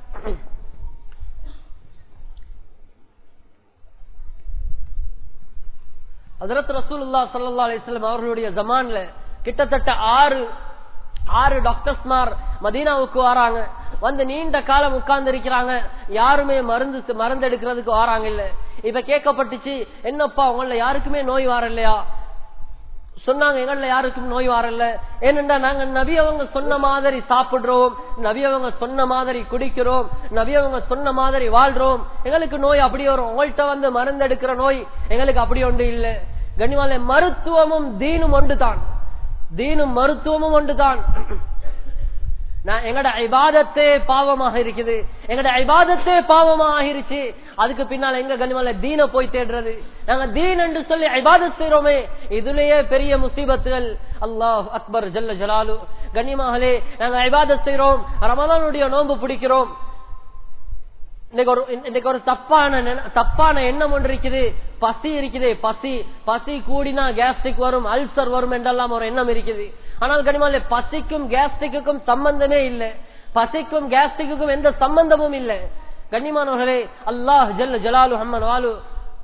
ஹஜரத் ரசூலுல்லா ஸல்லல்லாஹு அலைஹி வஸல்லம் அவர்களுடைய ஜமான்ல கிட்டத்தட்ட ஆறு ஆறு டாக்டர்ஸ்மார் மதீனாவுக்கு வராங்க வந்து நீண்ட காலம் உட்கார்ந்து இருக்கிறாங்க யாருமே மருந்து மருந்து எடுக்கிறதுக்கு வராங்க இல்ல இப்ப கேட்கப்பட்டுச்சு என்னப்பா உங்கள யாருக்குமே நோய் வர இல்லையா சொன்னாங்க எங்கள்ல யாருக்கும் நோய் வரல ஏனென்றா நாங்க நபி அவங்க சொன்ன மாதிரி சாப்பிடுறோம் நபி அவங்க சொன்ன மாதிரி குடிக்கிறோம் நபி அவங்க சொன்ன மாதிரி வாழ்றோம் எங்களுக்கு நோய் அப்படி வரும் உங்கள்கிட்ட வந்து மருந்து எடுக்கிற நோய் எங்களுக்கு அப்படி ஒன்று இல்ல கனிவால மருத்துவமும் தீனும் ஒன்று தான் தீனும் மருத்துவமும் ஒன்று தான் நான் எங்கட ஐபாதத்தே பாவமாக இருக்குது எங்கட ஐபாதத்தே பாவமாக ஆகிருச்சு அதுக்கு பின்னால் எங்க கனிமல்ல தீன போய் தேடுறது நாங்க தீன் என்று சொல்லி ஐபாதத் செய்யறோமே இதுலயே பெரிய முசீபத்துகள் அல்லாஹ் அக்பர் ஜல்ல ஜலாலு கண்ணியமாகலே நாங்க ஐபாதத் செய்யறோம் ரமலானுடைய நோன்பு பிடிக்கிறோம் இன்னைக்கு ஒரு இன்னைக்கு ஒரு தப்பான நின- தப்பான எண்ணம் ஒன்று இருக்குது பசி இருக்குது பசி பசி கூடினா கேஸ்ட்ரிக் வரும் அல்சர் வரும் என்றெல்லாம் ஒரு எண்ணம் இருக்குது ஆனால் கனிமாலே பசிக்கும் கேஸ்ட்ரிக்குக்கும் சம்பந்தமே இல்லை பசிக்கும் கேஸ்ட்ரிக்குக்கும் எந்த சம்பந்தமும் இல்லை கண்ணியமானவர்களே அல்லாஹ் ஜல்ல ஜலாலு ஹம்மன் வாலு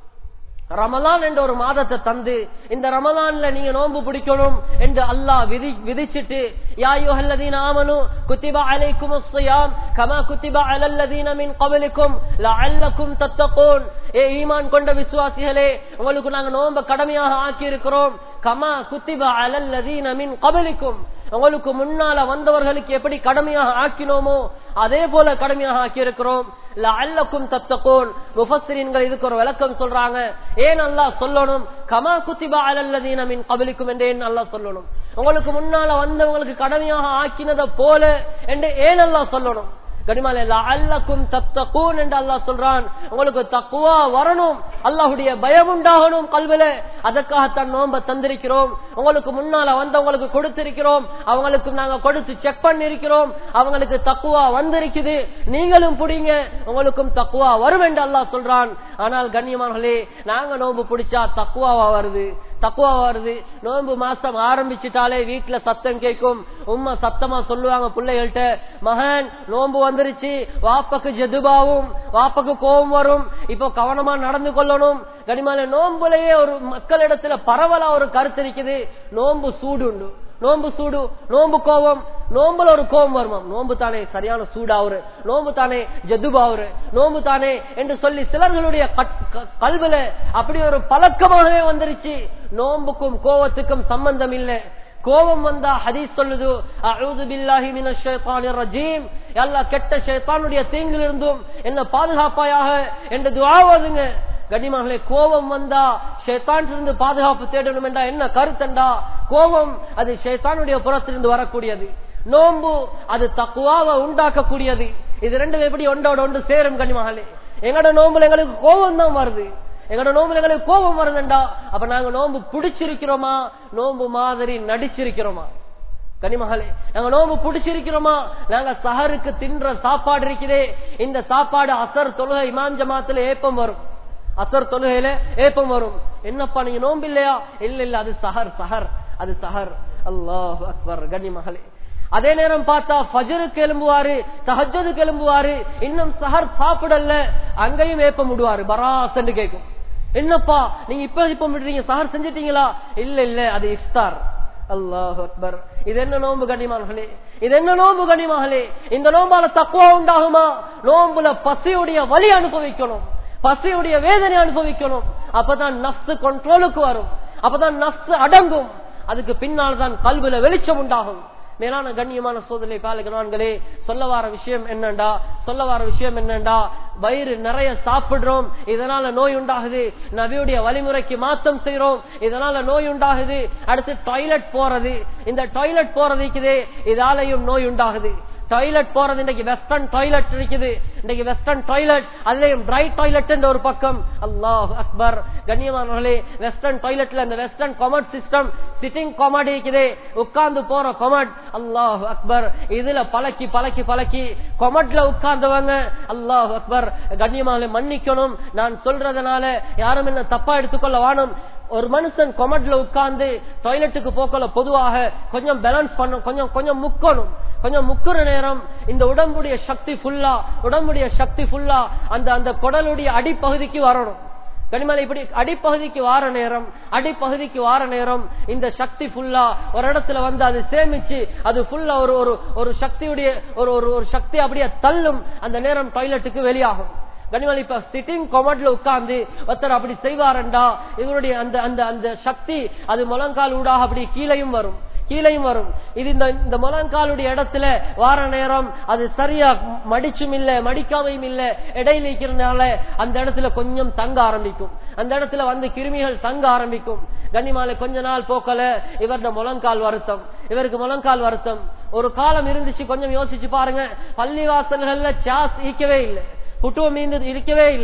ரமலான் என்ற ஒரு மாதத்தை தந்து இந்த ரமலான்ல நீங்க நோன்பு பிடிக்கணும் என்று அல்லாஹ் விதி விதிச்சிட்டு யாயுஹல்லதீன ஆமனு குத்திபா அலைக்கும் الصيام கமா குத்திபா அலல்லதீன மின் கபலிக்கும் லஅல்லக்கும் தத்தகூன் ஏ ஈமான் கொண்ட விசுவாசிகளே உங்களுக்கு நாங்க நோன்பை கடமையாக ஆக்கி இருக்கிறோம் கமா குத்திபா அலல்லதீன மின் கபலிக்கும் உங்களுக்கு முன்னால வந்தவர்களுக்கு எப்படி கடமையாக ஆக்கினோமோ அதே போல கடமையாக ஆக்கி இருக்கிறோம் அல்லக்கும் தத்தகோன் முஃபஸ்ஸிரீன்கள் இதுக்கு ஒரு விளக்கம் சொல்றாங்க ஏன் அல்லாஹ் சொல்லணும் கமா குத்திபா அலல்லதீன மின் கபலிக்கும் என்று ஏன் அல்லாஹ் சொல்லணும் உங்களுக்கு முன்னால வந்தவங்களுக்கு கடமையாக ஆக்கினதை போல என்று ஏன் அல்லாஹ் சொல்லணும் கனிமாலே அல்லக்கும் தத்தகூன் என்று அல்லாஹ் சொல்றான் உங்களுக்கு தக்குவா வரணும் அல்லாஹுடைய பயம் உண்டாகணும் கல்வில அதற்காகத்தான் நோம்ப தந்திருக்கிறோம் உங்களுக்கு முன்னால வந்தவங்களுக்கு கொடுத்திருக்கிறோம் அவங்களுக்கு நாங்க கொடுத்து செக் பண்ணிருக்கிறோம் அவங்களுக்கு தக்குவா வந்திருக்குது நீங்களும் புடிங்க உங்களுக்கும் தக்குவா வரும் என்று அல்லாஹ் சொல்றான் ஆனால் கண்ணியமானங்களே நாங்க நோம்பு பிடிச்சா தக்குவாவா வருது தக்குவா வருது நோன்பு மாசம் ஆரம்பிச்சுட்டாலே வீட்டுல சத்தம் கேட்கும் உம்மா சத்தமா சொல்லுவாங்க பிள்ளைகள்கிட்ட மகன் நோன்பு வந்துருச்சு வாப்பக்கு ஜெதுபாவும் வாப்பக்கு கோபம் வரும் இப்போ கவனமா நடந்து கொள்ளணும் கனிமால நோன்புலயே ஒரு மக்களிடத்துல பரவலா ஒரு கருத்து இருக்குது நோன்பு சூடு உண்டு நோன்பு சூடு நோன்பு கோபம் நோம்புல ஒரு கோபம் வருமாம் நோன்பு தானே சரியான சூடாவுரு நோன்பு தானே ஜதுபாவுரு நோன்பு தானே என்று சொல்லி சிலர்களுடைய கட்- க- கல்வில அப்படி ஒரு பழக்கமாகவே வந்துருச்சு நோன்புக்கும் கோபத்துக்கும் சம்பந்தம் இல்லை கோபம் வந்தா ஹதீஸ் சொல்லுது அஊது பில்லாஹி மினஷ் ஷைத்தானிர் ரஜீம் அல்லாஹ் கெட்ட ஷைத்தானுடைய தீங்கிலிருந்தும் என்ன பாதுகாப்பாயாக என்று துஆவாதுங்க கண்ணியமார்களே கோபம் வந்தா ஷேத்தான் இருந்து பாதுகாப்பு தேடணும் என்றா என்ன கருத்தண்டா கோபம் அது ஷேத்தானுடைய புறத்திலிருந்து வரக்கூடியது நோன்பு அது தக்குவாவை உண்டாக்கக்கூடியது இது ரெண்டும் எப்படி ஒன்றோட ஒன்று சேரும் கண்ணியமாகலே எங்களோட நோம்புல எங்களுக்கு கோபம் தான் வருது எங்களோட நோம்புல எங்களுக்கு கோபம் வருதுண்டா அப்ப நாங்க நோன்பு பிடிச்சிருக்கிறோமா நோன்பு மாதிரி நடிச்சிருக்கிறோமா கனிமகளே நாங்க நோம்பு பிடிச்சிருக்கிறோமா நாங்க சஹருக்கு தின்ற சாப்பாடு இருக்குதே இந்த சாப்பாடு அசர் தொழுகை இமாம் ஜமாத்துல ஏப்பம் வரும் அசர் தொழுகையில ஏப்பம் வரும் என்னப்பா நீங்க நோம்பு இல்லையா இல்ல இல்ல அது சஹர் சஹர் அது சஹர் அல்லாஹ் அக்பர் கனிமகளே அதே நேரம் பார்த்தா ஃபஜருக்கு எழும்புவாரு தஹஜதுக்கு எழும்புவாரு இன்னும் சஹர் சாப்பிடல அங்கேயும் ஏப்பம் விடுவாரு பராசன்னு கேட்கும் என்னப்பா நீங்க இப்ப இப்ப விடுறீங்க சஹர் செஞ்சிட்டீங்களா இல்ல இல்ல அது இஃப்தார் அல்லாஹ் அக்பர் இது என்ன நோன்பு கனிமார்களே இது என்ன நோன்பு கனிமார்களே இந்த நோம்பால தக்குவா உண்டாகுமா நோம்புல பசியுடைய வலி அனுபவிக்கணும் பசியுடைய வேதனை அனுபவிக்கணும் அப்பதான் நஃப்ஸ் கண்ட்ரோலுக்கு வரும் அப்பதான் நஃப்ஸ் அடங்கும் அதுக்கு பின்னால் தான் கல்வில வெளிச்சம் உண்டாகும் மேலான கண்ணியமான சோதனை காலகணான்களே சொல்ல வார விஷயம் என்னண்டா சொல்ல வார விஷயம் என்னண்டா வயிறு நிறைய சாப்பிடுறோம் இதனால நோய் உண்டாகுது நபியுடைய வழிமுறைக்கு மாத்தம் செய்யறோம் இதனால நோய் உண்டாகுது அடுத்து டாய்லெட் போறது இந்த டாய்லெட் போறதுக்குதே இதாலையும் நோய் உண்டாகுது டாய்லெட் போறது இன்னைக்கு வெஸ்டர்ன் டாய்லெட் இருக்குது இன்னைக்கு வெஸ்டர்ன் டாய்லெட் அதுலயும் ட்ரை டாய்லெட் ஒரு பக்கம் அல்லாஹ் அக்பர் கண்ணியமானவர்களே வெஸ்டர்ன் டாய்லெட்ல இந்த western commode system sitting commode இருக்குது உட்கார்ந்து போற கொமட் அல்லாஹ் அக்பர் இதுல பழக்கி பழக்கி பழக்கி கொமட்ல உட்கார்ந்தவங்க அல்லாஹ் அக்பர் கண்ணியமான மன்னிக்கணும் நான் சொல்றதுனால யாரும் என்ன தப்பா எடுத்துக்கொள்ள வாணும் ஒரு மனுஷன் கொமட்ல உட்கார்ந்து டாய்லெட்டுக்கு போக்கல பொதுவாக கொஞ்சம் பேலன்ஸ் பண்ணும் கொஞ்சம் கொஞ்சம் முக்கணும் கொஞ்சம் முக்குற நேரம் இந்த உடம்புடைய சக்தி ஃபுல்லா உடம்புடைய சக்தி ஃபுல்லா அந்த அந்த குடலுடைய அடிப்பகுதிக்கு வரணும் கனிமலை இப்படி அடிப்பகுதிக்கு வார நேரம் அடிப்பகுதிக்கு வார நேரம் இந்த சக்தி ஃபுல்லா ஒரு இடத்துல வந்து அது சேமிச்சு அது ஃபுல்லா ஒரு ஒரு ஒரு சக்தியுடைய ஒரு ஒரு ஒரு சக்தி அப்படியே தள்ளும் அந்த நேரம் டாய்லெட்டுக்கு வெளியாகும் கனிமலை இப்ப சிட்டிங் கொமட்ல உட்கார்ந்து ஒருத்தர் அப்படி செய்வாரண்டா இவருடைய அந்த அந்த அந்த சக்தி அது முழங்கால் ஊடாக அப்படி கீழையும் வரும் கீழையும் வரும் இது இந்த இந்த முழங்காலுடைய இடத்துல வார நேரம் அது சரியா மடிச்சும் இல்ல மடிக்காமையும் இல்ல இடையில இருக்கிறதுனால அந்த இடத்துல கொஞ்சம் தங்க ஆரம்பிக்கும் அந்த இடத்துல வந்து கிருமிகள் தங்க ஆரம்பிக்கும் கன்னிமாலை கொஞ்ச நாள் போக்கல இவரது முழங்கால் வருத்தம் இவருக்கு முழங்கால் வருத்தம் ஒரு காலம் இருந்துச்சு கொஞ்சம் யோசிச்சு பாருங்க பள்ளிவாசல்கள்ல சாஸ் ஈக்கவே இல்லை புட்டுவ மீந்து இருக்கவே இல்லை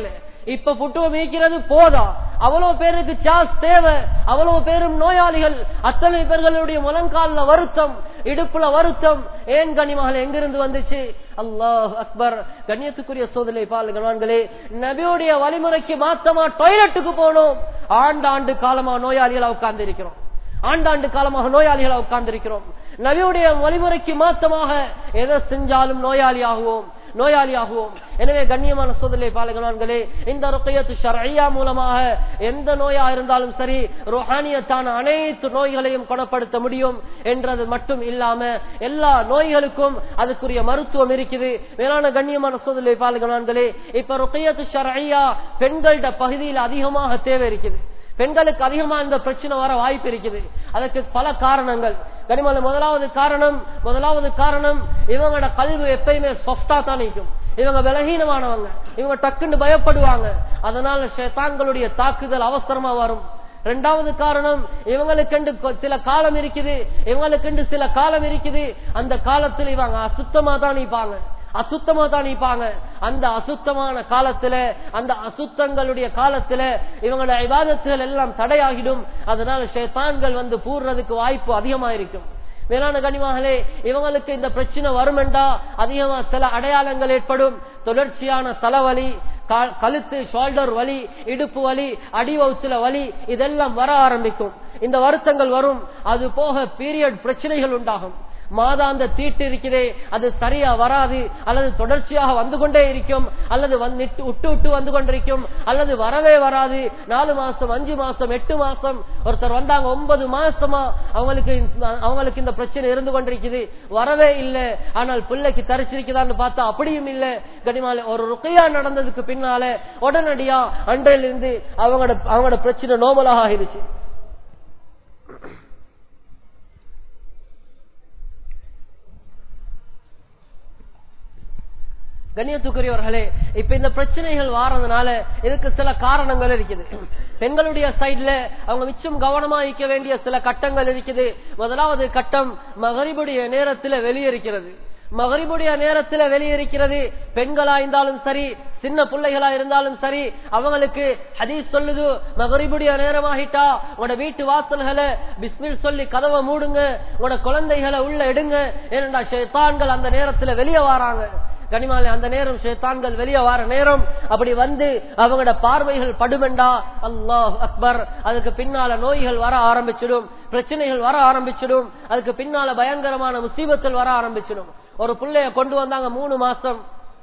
இப்ப புட்டுவ மீக்கிறது போதா அவ்வளவு பேருக்கு சாஸ் தேவை அவ்வளவு பேரும் நோயாளிகள் அத்தனை பேர்களுடைய முழங்கால்ல வருத்தம் இடுப்புல வருத்தம் ஏன் கனிமகள் எங்கிருந்து வந்துச்சு அல்லாஹ் அக்பர் கண்ணியத்துக்குரிய சோதனை பாலுகளான்களே நபியுடைய வழிமுறைக்கு மாத்தமா டாய்லெட்டுக்கு போனோம் ஆண்டாண்டு காலமா நோயாளிகளா உட்கார்ந்து இருக்கிறோம் ஆண்டாண்டு காலமாக நோயாளிகளா உட்கார்ந்து இருக்கிறோம் நபியுடைய வழிமுறைக்கு மாத்தமாக எதை செஞ்சாலும் நோயாளியாகுவோம் நோயாளியாகுவோம் எனவே கண்ணியமான சோதனை பாலகனான்களே இந்த ருக்கையத்து ஷர்ஐயா மூலமாக எந்த நோயா இருந்தாலும் சரி ருஹானியத்தான அனைத்து நோய்களையும் குணப்படுத்த முடியும் என்றது மட்டும் இல்லாம எல்லா நோய்களுக்கும் அதுக்குரிய மருத்துவம் இருக்குது மேலான கண்ணியமான சோதனை பாலகனான்களே இப்ப ருக்கையத்து ஷர்ஐயா பெண்களோட பகுதியில் அதிகமாக தேவை இருக்குது பெண்களுக்கு அதிகமா இந்த பிரச்சனை வர வாய்ப்பு இருக்குது அதுக்கு பல காரணங்கள் கனிமல முதலாவது காரணம் முதலாவது காரணம் இவங்களோட கல்வி எப்பயுமே சொஃப்டா தான் நிற்கும் இவங்க பலகீனமானவங்க இவங்க டக்குன்னு பயப்படுவாங்க அதனால ஷேத்தான்களுடைய தாக்குதல் அவசரமா வரும் ரெண்டாவது காரணம் இவங்களுக்கென்று சில காலம் இருக்குது இவங்களுக்கென்று சில காலம் இருக்குது அந்த காலத்தில் இவங்க அசுத்தமா தான் நிற்பாங்க அசுத்தமா தான் நிற்பாங்க அந்த அசுத்தமான காலத்துல அந்த அசுத்தங்களுடைய காலத்துல இவங்களோட விவாதத்துகள் எல்லாம் தடையாகிடும் அதனால ஷேத்தான்கள் வந்து பூர்றதுக்கு வாய்ப்பு அதிகமா இருக்கும் மேலான கனிமாகளே இவங்களுக்கு இந்த பிரச்சனை வருமெண்டா அதிகமா சில அடையாளங்கள் ஏற்படும் தொடர்ச்சியான தலைவலி கழுத்து ஷோல்டர் வலி இடுப்பு வலி அடிவவுத்துல வலி இதெல்லாம் வர ஆரம்பிக்கும் இந்த வருத்தங்கள் வரும் அது போக பீரியட் பிரச்சனைகள் உண்டாகும் மாதாந்த தீட்டு இருக்கிறதே அது சரியா வராது அல்லது தொடர்ச்சியாக வந்து கொண்டே இருக்கும் அல்லது விட்டு விட்டு வந்து கொண்டிருக்கும் அல்லது வரவே வராது நாலு மாசம் அஞ்சு மாசம் எட்டு மாசம் ஒருத்தர் வந்தாங்க ஒன்பது மாசமா அவங்களுக்கு அவங்களுக்கு இந்த பிரச்சனை இருந்து கொண்டிருக்குது வரவே இல்லை ஆனால் பிள்ளைக்கு தரிச்சிருக்குதான்னு பார்த்தா அப்படியும் இல்லை கனிமால ஒரு ருக்கையா நடந்ததுக்கு பின்னால உடனடியா அன்றையிலிருந்து அவங்களோட அவங்களோட பிரச்சனை நோமலாக ஆகிருச்சு கண்ணியத்துக்குரியவர்களே இப்ப இந்த பிரச்சனைகள் வாரதுனால இதுக்கு சில காரணங்கள் இருக்குது பெண்களுடைய சைட்ல அவங்க மிச்சம் கவனமா இருக்க வேண்டிய சில கட்டங்கள் இருக்குது முதலாவது கட்டம் மகரிபுடைய நேரத்தில் வெளியேறிக்கிறது மகரிபுடைய நேரத்துல வெளியிருக்கிறது பெண்களா இருந்தாலும் சரி சின்ன பிள்ளைகளா இருந்தாலும் சரி அவங்களுக்கு ஹதீஸ் சொல்லுது மகரிபுடைய நேரமாகிட்டா உங்களோட வீட்டு வாசல்களை பிஸ்மில் சொல்லி கதவை மூடுங்க உங்களோட குழந்தைகளை உள்ள எடுங்க ஏனென்றா ஷேத்தான்கள் அந்த நேரத்துல வெளியே வராங்க கனிமாலே அந்த நேரம் ஷேத்தான்கள் வெளியே வர நேரம் அப்படி வந்து அவங்களோட பார்வைகள் படுமெண்டா அல்லாஹ் அக்பர் அதுக்கு பின்னால நோய்கள் வர ஆரம்பிச்சிடும் பிரச்சனைகள் வர ஆரம்பிச்சிடும் அதுக்கு பின்னால பயங்கரமான முசீபத்தில் வர ஆரம்பிச்சிடும் ஒரு பிள்ளைய கொண்டு வந்தாங்க மூணு மாசம்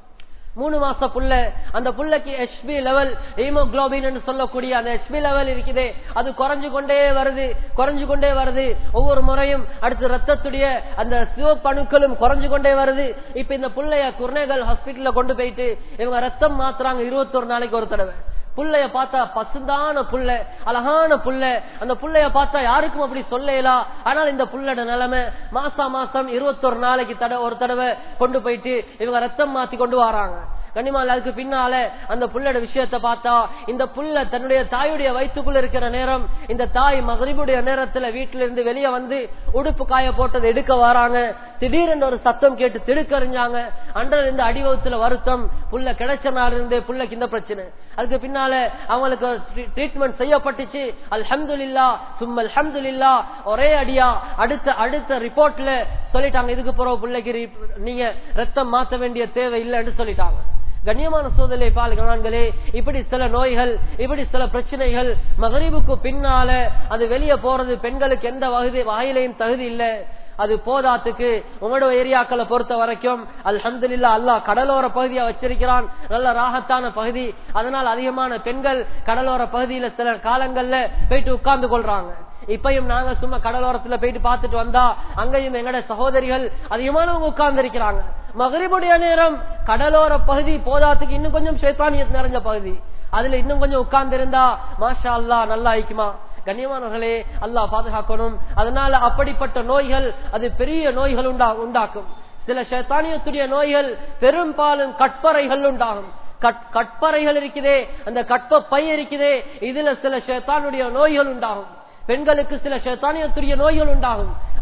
மூணு மாச புள்ள அந்த புள்ளைக்கு ஹெச்பி லெவல் ஹீமோகுளோபின் சொல்லக்கூடிய அந்த ஹெச்பி லெவல் இருக்குதே அது குறைஞ்சு கொண்டே வருது குறைஞ்சு கொண்டே வருது ஒவ்வொரு முறையும் அடுத்து ரத்தத்துடைய அந்த சிவப்பணுக்களும் குறைஞ்சு கொண்டே வருது இப்ப இந்த புள்ளைய குர்நேகல் ஹாஸ்பிட்டல்ல கொண்டு போயிட்டு இவங்க ரத்தம் மாத்துறாங்க இருபத்தொரு நாளைக்கு ஒரு தடவை புள்ளைய பார்த்தா பசுந்தான புள்ள அழகான புள்ள அந்த புள்ளைய பார்த்தா யாருக்கும் அப்படி சொல்லலாம் ஆனால் இந்த புள்ளோட நிலைமை மாசா மாசம் இருபத்தொரு நாளைக்கு தடவை ஒரு தடவை கொண்டு போயிட்டு இவங்க ரத்தம் மாத்தி கொண்டு வராங்க கனிமால் அதுக்கு பின்னால அந்த புள்ளோட விஷயத்த பார்த்தா இந்த புள்ள தன்னுடைய தாயுடைய வயிற்றுக்குள்ள இருக்கிற நேரம் இந்த தாய் மகரிபுடைய நேரத்துல வீட்டில இருந்து வெளியே வந்து உடுப்பு காய போட்டதை எடுக்க வராங்க திடீரென்று ஒரு சத்தம் கேட்டு திடுக்கறிஞ்சாங்க அன்றில் இருந்து அடிவகத்துல வருத்தம் புள்ள கிடைச்ச நாள் இருந்தே புள்ளைக்கு இந்த பிரச்சனை அதுக்கு பின்னால அவங்களுக்கு ட்ரீட்மெண்ட் செய்யப்பட்டுச்சு அல்ஹம்துலில்லா சும்மல் அல்ஹம்துலில்லா ஒரே அடியா அடுத்த அடுத்த ரிப்போர்ட்ல சொல்லிட்டாங்க இதுக்கு பிறகு பிள்ளைக்கு நீங்க ரத்தம் மாத்த வேண்டிய தேவை இல்லைன்னு சொல்லிட்டாங்க கண்ணியமான சோதனை பால்களான்களே இப்படி சில நோய்கள் இப்படி சில பிரச்சனைகள் மகரிபுக்கு பின்னால அது வெளியே போறது பெண்களுக்கு எந்த வகை வாயிலையும் தகுதி இல்லை அது போதாத்துக்கு உங்களோட ஏரியாக்களை பொறுத்த வரைக்கும் அல்ஹம்துலில்லா அல்லாஹ் கடலோர பகுதியா வச்சிருக்கிறான் நல்ல ராகத்தான பகுதி அதனால் அதிகமான பெண்கள் கடலோர பகுதியில சில காலங்கள்ல போயிட்டு உட்கார்ந்து கொள்றாங்க இப்பயும் நாங்க சும்மா கடலோரத்துல போயிட்டு பார்த்துட்டு வந்தா அங்கேயும் எங்கட சகோதரிகள் அதிகமானவங்க உட்கார்ந்து இருக்கிறாங்க மகரிபுடைய நேரம் கடலோர பகுதி போதாத்துக்கு இன்னும் கொஞ்சம் சேத்தானியத் நிறைஞ்ச பகுதி அதுல இன்னும் கொஞ்சம் உட்கார்ந்து இருந்தா மாஷா அல்லா நல்லா ஆயிக்குமா கண்ணியமானவர்களே அல்லாஹ் பாதுகாக்கணும் அதனால அப்படிப்பட்ட நோய்கள் அது பெரிய நோய்கள் உண்டா உண்டாக்கும் சில சேத்தானியத்துடைய நோய்கள் பெரும்பாலும் கட்பறைகள் உண்டாகும் கட்பறைகள் இருக்குதே அந்த கட்ப பை இருக்குதே இதுல சில சேத்தானுடைய நோய்கள் உண்டாகும் பெண்களுக்கு சில சேத்தானியத்துடைய நோய்கள் உண்டாகும்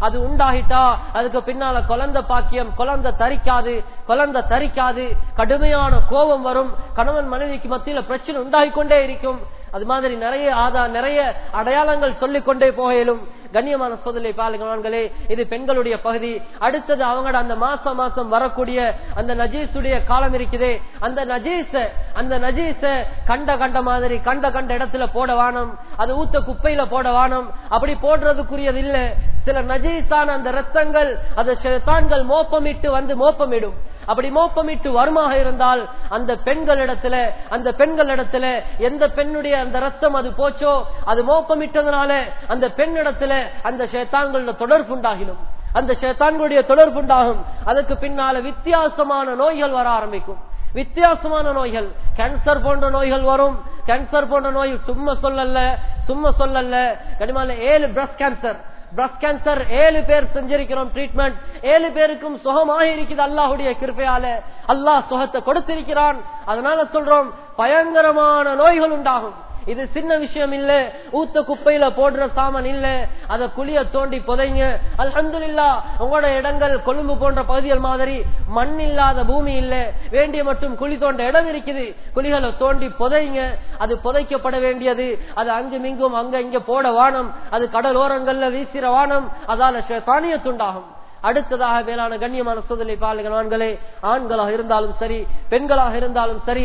அது உண்டாகிட்டா அதுக்கு பின்னால குழந்தை பாக்கியம் குழந்தை தரிக்காது குழந்தை தரிக்காது கடுமையான கோபம் வரும் கணவன் மனைவிக்கு மத்தியில பிரச்சனை உண்டாகிக் கொண்டே இருக்கும் அது மாதிரி நிறைய ஆதா நிறைய அடையாளங்கள் சொல்லிக் கொண்டே போகலும் கண்ணியமான சோதனை பாலுங்களே இது பெண்களுடைய பகுதி அடுத்தது அவங்களோட அந்த மாசம் மாசம் வரக்கூடிய அந்த நஜீஸுடைய காலம் இருக்குதே அந்த நஜீஸ அந்த நஜீஸ கண்ட கண்ட மாதிரி கண்ட கண்ட இடத்துல போட வானம் அது ஊத்த குப்பையில போட வானம் அப்படி போடுறதுக்குரியது இல்ல சில நஜீஸான அந்த ரத்தங்கள் அது தான்கள் மோப்பமிட்டு வந்து மோப்பமிடும் அப்படி மோப்பமிட்டு வருமாக இருந்தால் அந்த பெண்களிடத்துல அந்த பெண்களிடத்துல எந்த பெண்ணுடைய அந்த ரத்தம் அது போச்சோ அது மோப்பமிட்டதுனால அந்த பெண்ணிடத்துல அந்த சேத்தான்களோட தொடர்பு உண்டாகிடும் அந்த சேத்தான்களுடைய தொடர்பு உண்டாகும் அதுக்கு பின்னால வித்தியாசமான நோய்கள் வர ஆரம்பிக்கும் வித்தியாசமான நோய்கள் கேன்சர் போன்ற நோய்கள் வரும் கேன்சர் போன்ற நோய் சும்மா சொல்லல சும்மா சொல்லல கனிமால ஏழு பிரஸ்ட் கேன்சர் பிரஸ்ட் கேன்சர் ஏழு பேர் செஞ்சிருக்கிறோம் ட்ரீட்மெண்ட் ஏழு பேருக்கும் சுகமாக இருக்குது அல்லாஹுடைய கிருப்பையால அல்லாஹ் சுகத்தை கொடுத்திருக்கிறான் அதனால சொல்றோம் பயங்கரமான நோய்கள் உண்டாகும் இது சின்ன விஷயம் இல்ல ஊத்த குப்பையில போடுற சாமான் இல்ல அத குழிய தோண்டி புதைங்க அல்ஹம்துலில்லா உங்களோட இடங்கள் கொழும்பு போன்ற பகுதிகள் மாதிரி மண் இல்லாத பூமி இல்ல வேண்டிய மட்டும் குழி தோண்ட இடம் இருக்குது குழிகளை தோண்டி புதைங்க அது புதைக்கப்பட வேண்டியது அது அங்கு மிங்கும் அங்க இங்க போட வானம் அது கடலோரங்கள்ல வீசிற வானம் அதால தானியத்துண்டாகும் அடுத்ததாக மேலான கண்ணியமான சோதனை பாலுகள் ஆண்களே ஆண்களாக இருந்தாலும் சரி பெண்களாக இருந்தாலும் சரி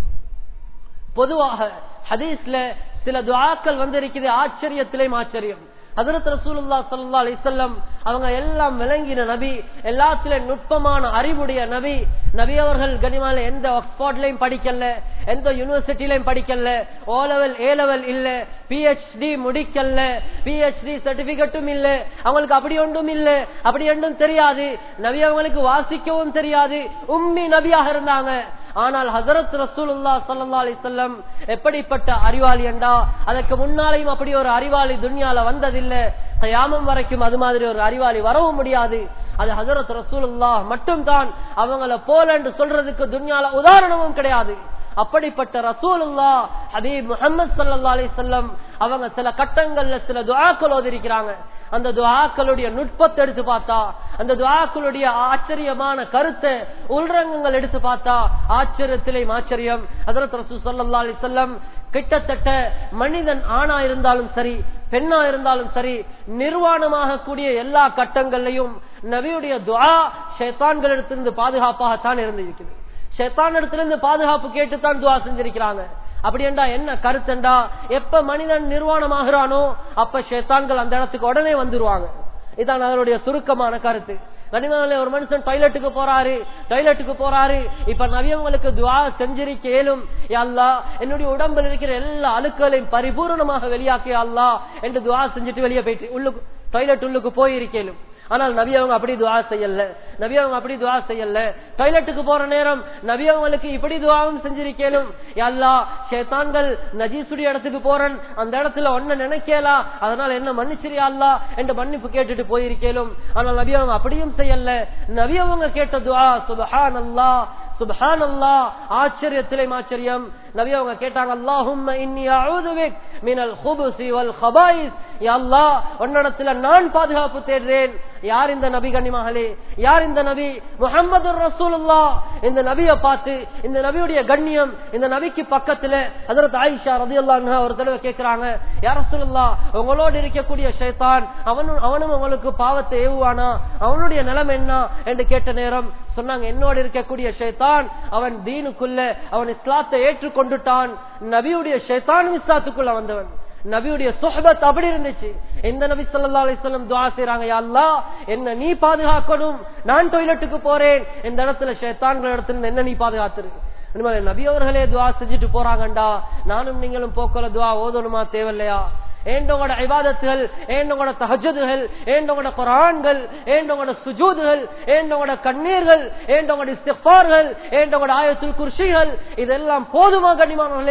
பொதுவாக ஹதீஸ்ல சில துவாக்கள் வந்திருக்குது ஆச்சரியத்திலேயும் ஆச்சரியம் ஹதரத் ரசூலுல்லா சல்லா அலிசல்லம் அவங்க எல்லாம் விளங்கின நபி எல்லாத்திலும் நுட்பமான அறிவுடைய நபி நபி அவர்கள் கனிமால எந்த ஆக்ஸ்போர்ட்லயும் படிக்கல எந்த யூனிவர்சிட்டிலையும் படிக்கல ஓ லெவல் ஏ லெவல் இல்ல பிஹெச்டி முடிக்கல பிஹெச்டி சர்டிபிகேட்டும் இல்ல அவங்களுக்கு அப்படி ஒன்றும் இல்ல அப்படி ஒன்றும் தெரியாது நபி அவங்களுக்கு வாசிக்கவும் தெரியாது உம்மி நபியாக இருந்தாங்க ஆனால் ஹசரத் ரசூலுல்லா சல்லா அலிசல்லம் எப்படிப்பட்ட அறிவாளி என்றா அதற்கு முன்னாலையும் அப்படி ஒரு அறிவாளி துன்யால வந்ததில்லை கயாமம் வரைக்கும் அது மாதிரி ஒரு அறிவாளி வரவும் முடியாது அது ஹசரத் ரசூலுல்லா மட்டும் தான் அவங்கள போல என்று சொல்றதுக்கு துன்யால உதாரணமும் கிடையாது அப்படிப்பட்ட ரசூலுல்லா ஹபீப் முகமது சல்லா அலி சொல்லம் அவங்க சில கட்டங்கள்ல சில துவாக்கள் ஓதிருக்கிறாங்க அந்த துவாக்களுடைய நுட்பத்தை எடுத்து பார்த்தா அந்த துவாக்களுடைய ஆச்சரியமான கருத்தை உள்ரங்கங்கள் எடுத்து பார்த்தா ஆச்சரியத்திலே ஆச்சரியம் அதற்கு ரசூ சல்லா அலி சொல்லம் கிட்டத்தட்ட மனிதன் ஆணா இருந்தாலும் சரி பெண்ணா இருந்தாலும் சரி நிர்வாணமாக கூடிய எல்லா கட்டங்கள்லையும் நபியுடைய துவா ஷேத்தான்களிடத்திலிருந்து பாதுகாப்பாகத்தான் இருந்திருக்கிறது ஷேத்தான் இடத்திலிருந்து பாதுகாப்பு கேட்டுத்தான் துவா செஞ்சிருக்கிறாங்க அப்படி என்றா என்ன கருத்துண்டா எப்ப மனிதன் நிர்வாணமாகிறானோ அப்ப ஷேத்தான்கள் அந்த இடத்துக்கு உடனே வந்துருவாங்க இதான் அதனுடைய சுருக்கமான கருத்து கனிமல ஒரு மனுஷன் டாய்லெட்டுக்கு போறாரு டாய்லெட்டுக்கு போறாரு இப்ப நவியவங்களுக்கு துவா செஞ்சிருக்க இயலும் அல்லா என்னுடைய உடம்பில் இருக்கிற எல்லா அழுக்களையும் பரிபூர்ணமாக வெளியாக்கி அல்லா என்று துவா செஞ்சுட்டு வெளியே போயிட்டு உள்ளுக்கு டாய்லெட் உள்ளுக்கு போயிருக்கலும் ஆனால் நபி அவங்க அப்படி துவா செய்யல நபி அவங்க அப்படி துவா செய்யல டாய்லெட்டுக்கு போற நேரம் நபி அவங்களுக்கு இப்படி துவாவும் செஞ்சிருக்கேனும் எல்லா சேத்தான்கள் நஜீசுடைய இடத்துக்கு போறேன் அந்த இடத்துல ஒன்ன நினைக்கலா அதனால என்ன மன்னிச்சிரியா அல்லா என்று மன்னிப்பு கேட்டுட்டு போயிருக்கேனும் ஆனால் நபி அவங்க அப்படியும் செய்யல நபி அவங்க கேட்ட துவா சுபஹான் அல்லா சுபஹான் அல்லா ஆச்சரியத்திலே ஆச்சரியம் நபி அவங்க கேட்டாங்க அல்லாஹும்ம இன்னி அஊது பிக் மினல் குபுசி வல் கபாயிஸ் யா அல்லாஹ் உன்னிடத்துல நான் பாதுகாப்பு தேடுறேன் யார் இந்த நபி கண்ணிமகளே யார் இந்த நபி முகமது ரசூலுல்லா இந்த நபியை பார்த்து இந்த நபியுடைய கண்ணியம் இந்த நபிக்கு பக்கத்துல அதற்கு ஆயிஷா ரதி ஒரு தடவை கேட்கிறாங்க யார் ரசூலுல்லா உங்களோடு இருக்கக்கூடிய ஷைத்தான் அவனும் அவனும் உங்களுக்கு பாவத்தை ஏவுவானா அவனுடைய நிலைமை என்ன என்று கேட்ட நேரம் சொன்னாங்க என்னோடு இருக்கக்கூடிய ஷைத்தான் அவன் தீனுக்குள்ள அவன் இஸ்லாத்தை ஏற்றுக்கொண்டுட்டான் நபியுடைய ஷைத்தான் இஸ்லாத்துக்குள்ள வந்தவன் நபியுடைய சொஹபத் அப்படி இருந்துச்சு எந்த நபி சொல்லா அலிஸ்லம் துவா செய்யறாங்க யாழ்லா என்ன நீ பாதுகாக்கணும் நான் டொய்லெட்டுக்கு போறேன் இந்த இடத்துல ஷேத்தான்கள் இடத்துல என்ன நீ பாதுகாத்துரு நபி அவர்களே துவா செஞ்சுட்டு போறாங்கண்டா நானும் நீங்களும் போக்கல துவா ஓதணுமா தேவையில்லையா ஏண்டவங்களோட ஐபாதத்துகள் ஏண்டவங்களோட தஹஜதுகள் ஏண்டவங்களோட குரான்கள் ஏண்டவங்களோட சுஜூதுகள் ஏண்டவங்களோட கண்ணீர்கள் ஏண்டவங்களோட இஸ்திஃபார்கள் ஏண்டவங்களோட ஆயத்துல் குர்ஷிகள் இதெல்லாம் போதுமா கனிமானவர்களே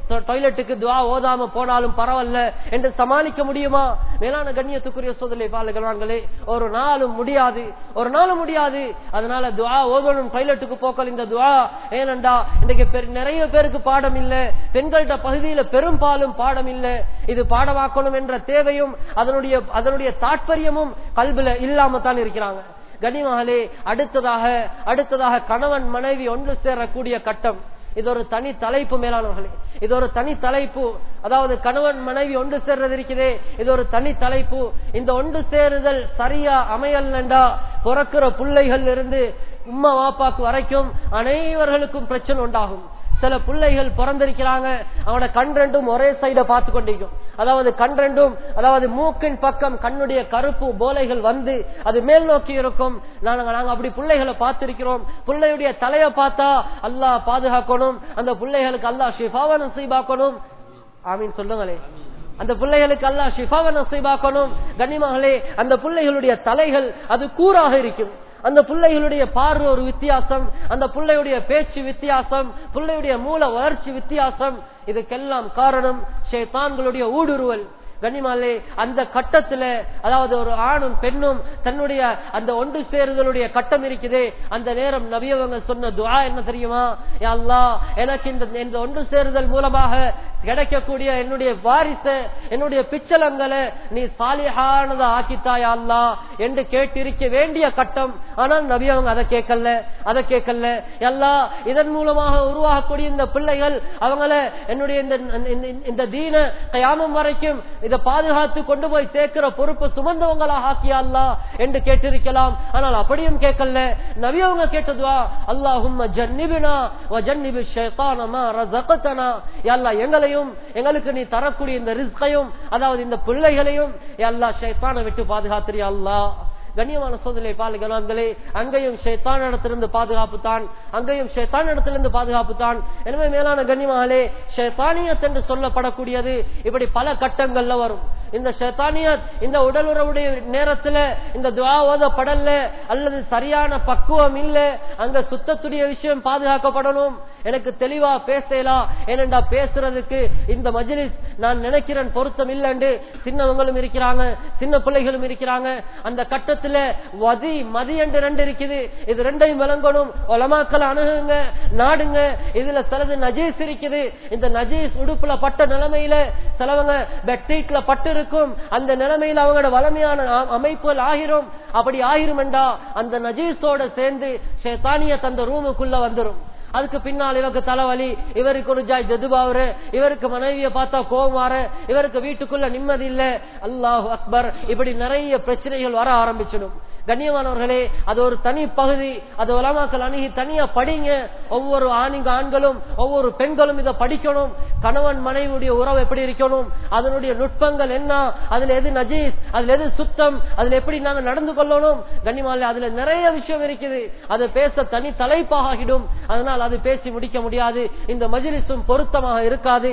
டாய்லெட்டுக்கு துவா ஓதாம போனாலும் பரவாயில்ல என்று சமாளிக்க முடியுமா மேலான கண்ணியத்துக்குரிய சோதனை பாலுகளாங்களே ஒரு நாளும் முடியாது ஒரு நாளும் முடியாது அதனால துவா ஓதணும் டாய்லெட்டுக்கு போக்கல் இந்த துவா ஏனண்டா இன்னைக்கு பெரு- நிறைய பேருக்கு பாடம் இல்ல பெண்கள்ட பகுதியில பெரும்பாலும் பாடம் இல்ல இது பாடமாக்கணும் என்ற தேவையும் அதனுடைய அதனுடைய தாற்பயமும் கல்வில இல்லாம தான் இருக்கிறாங்க கனிமகளே அடுத்ததாக அடுத்ததாக கணவன் மனைவி ஒன்று சேரக்கூடிய கட்டம் இது ஒரு தனி தலைப்பு மேலானவர்களே இது ஒரு தனி தலைப்பு அதாவது கணவன் மனைவி ஒன்று சேர்றது இருக்குதே இது ஒரு தனி தலைப்பு இந்த ஒன்று சேருதல் சரியா அமையலண்டா பிறக்கிற பிள்ளைகள் இருந்து உம்மா வாப்பாக்கு வரைக்கும் அனைவர்களுக்கும் பிரச்சனை உண்டாகும் சில பிள்ளைகள் பிறந்திருக்கிறாங்க அவனோட கண் ரெண்டும் ஒரே சைட பார்த்து கொண்டிருக்கும் அதாவது கண் ரெண்டும் அதாவது மூக்கின் பக்கம் கண்ணுடைய கருப்பு போலைகள் வந்து அது மேல் நோக்கி இருக்கும் நாங்க நாங்க அப்படி பிள்ளைகளை பார்த்திருக்கிறோம் பிள்ளையுடைய தலையை பார்த்தா அல்லாஹ் பாதுகாக்கணும் அந்த பிள்ளைகளுக்கு அல்லாஹ் ஷிஃபாவை நசீபாக்கணும் ஆமீன் சொல்லுங்களே அந்த பிள்ளைகளுக்கு அல்லாஹ் ஷிஃபாவை நசீபாக்கணும் கண்ணிமகளே அந்த பிள்ளைகளுடைய தலைகள் அது கூறாக இருக்கும் அந்த பிள்ளைகளுடைய பார்வை ஒரு வித்தியாசம் அந்த பிள்ளையுடைய பேச்சு வித்தியாசம் பிள்ளையுடைய மூல வளர்ச்சி வித்தியாசம் இதுக்கெல்லாம் காரணம் ஷேத்தான்களுடைய ஊடுருவல் கனிமாலே அந்த கட்டத்துல அதாவது ஒரு ஆணும் பெண்ணும் தன்னுடைய அந்த ஒன்று சேருதலுடைய கட்டம் இருக்குதே அந்த நேரம் நபியவங்க சொன்ன துவா என்ன தெரியுமா யா அல்லாஹ் எனக்கு இந்த இந்த ஒன்று சேருதல் மூலமாக கிடைக்கக்கூடிய என்னுடைய வாரிச என்னுடைய பிச்சலங்களை நீ சாலிஹானதை ஆக்கித்தாயா அல்லா என்று கேட்டிருக்க வேண்டிய கட்டம் ஆனால் நபி அவங்க அதை கேட்கல அதை கேட்கல எல்லா இதன் மூலமாக உருவாகக்கூடிய இந்த பிள்ளைகள் அவங்கள என்னுடைய இந்த இந்த- இந்த தீன கயாமம் வரைக்கும் இதை பாதுகாத்து கொண்டு போய் சேர்க்கிற பொறுப்பு சுமந்தவங்களாக ஆக்கியா அல்லா என்று கேட்டிருக்கலாம் ஆனால் அப்படியும் கேட்கல நபி அவங்க கேட்டதுவா அல்லாஹும் ஜன்னிபினா வ ஜன்னிபி ஷைத்தான மா ரஸகதனா யா அல்லாஹ் எங்களையும் எங்களுக்கு நீ தரக்கூடிய இந்த ரிஸ்கையும் அதாவது இந்த பிள்ளைகளையும் யா அல்லாஹ் ஷைத்தானை விட்டு பாதுகாத்திரியா அல்லாஹ் கண்ணியமான சோதனை பாலுகளான்களே அங்கேயும் ஷேத்தான் இடத்திலிருந்து பாதுகாப்பு தான் அங்கேயும் ஷேத்தான் இடத்திலிருந்து பாதுகாப்பு தான் எனவே மேலான கண்ணியமாகலே ஷேத்தானியத் என்று சொல்லப்படக்கூடியது இப்படி பல கட்டங்கள்ல வரும் இந்த ஷேத்தானியத் இந்த உடல் உறவுடைய நேரத்துல இந்த துவா ஓதப்படல அல்லது சரியான பக்குவம் இல்ல அங்க சுத்தத்துடைய விஷயம் பாதுகாக்கப்படணும் எனக்கு தெளிவா பேசலாம் ஏனென்றா பேசுறதுக்கு இந்த மஜ்லிஸ் நான் நினைக்கிறேன் பொருத்தம் இல்லைன்னு சின்னவங்களும் இருக்கிறாங்க சின்ன பிள்ளைகளும் இருக்கிறாங்க அந்த கட்டத்துல வதி மதி என்று ரெண்டு இருக்குது இது ரெண்டையும் விளங்கணும் உலமாக்களை அணுகுங்க நாடுங்க இதுல சிலது நஜீஸ் இருக்குது இந்த நஜீஸ் உடுப்புல பட்ட நிலைமையில சிலவங்க பெட்ஷீட்ல பட்டு இருக்கும் அந்த நிலைமையில அவங்களோட வளமையான அ- அமைப்புகள் ஆகிரும் அப்படி ஆகிரும் என்றா அந்த நஜீஸோட சேர்ந்து ஷேத்தானிய தந்த ரூமுக்குள்ள வந்துரும் அதுக்கு பின்னால் இவருக்கு தலைவலி இவருக்கு ஒரு ஜாய் ஜதுபாவரு இவருக்கு மனைவியை பார்த்தா கோபம் வர இவருக்கு வீட்டுக்குள்ள நிம்மதி இல்ல அல்லாஹ் அக்பர் இப்படி நிறைய பிரச்சனைகள் வர ஆரம்பிச்சிடும் கண்ணியமானவர்களே அது ஒரு தனி பகுதி அது உலமாக்கள் அணுகி தனியா படிங்க ஒவ்வொரு ஆணிங்க ஆண்களும் ஒவ்வொரு பெண்களும் இதை படிக்கணும் கணவன் மனைவியுடைய உறவு எப்படி இருக்கணும் அதனுடைய நுட்பங்கள் என்ன அதுல எது நஜீஸ் அதுல எது சுத்தம் அதுல எப்படி நாங்க நடந்து கொள்ளணும் கண்ணியமால அதுல நிறைய விஷயம் இருக்குது அது பேச தனி தலைப்பாக ஆகிடும் அதனால் அது பேசி முடிக்க முடியாது இந்த மஜிலிசும் பொருத்தமாக இருக்காது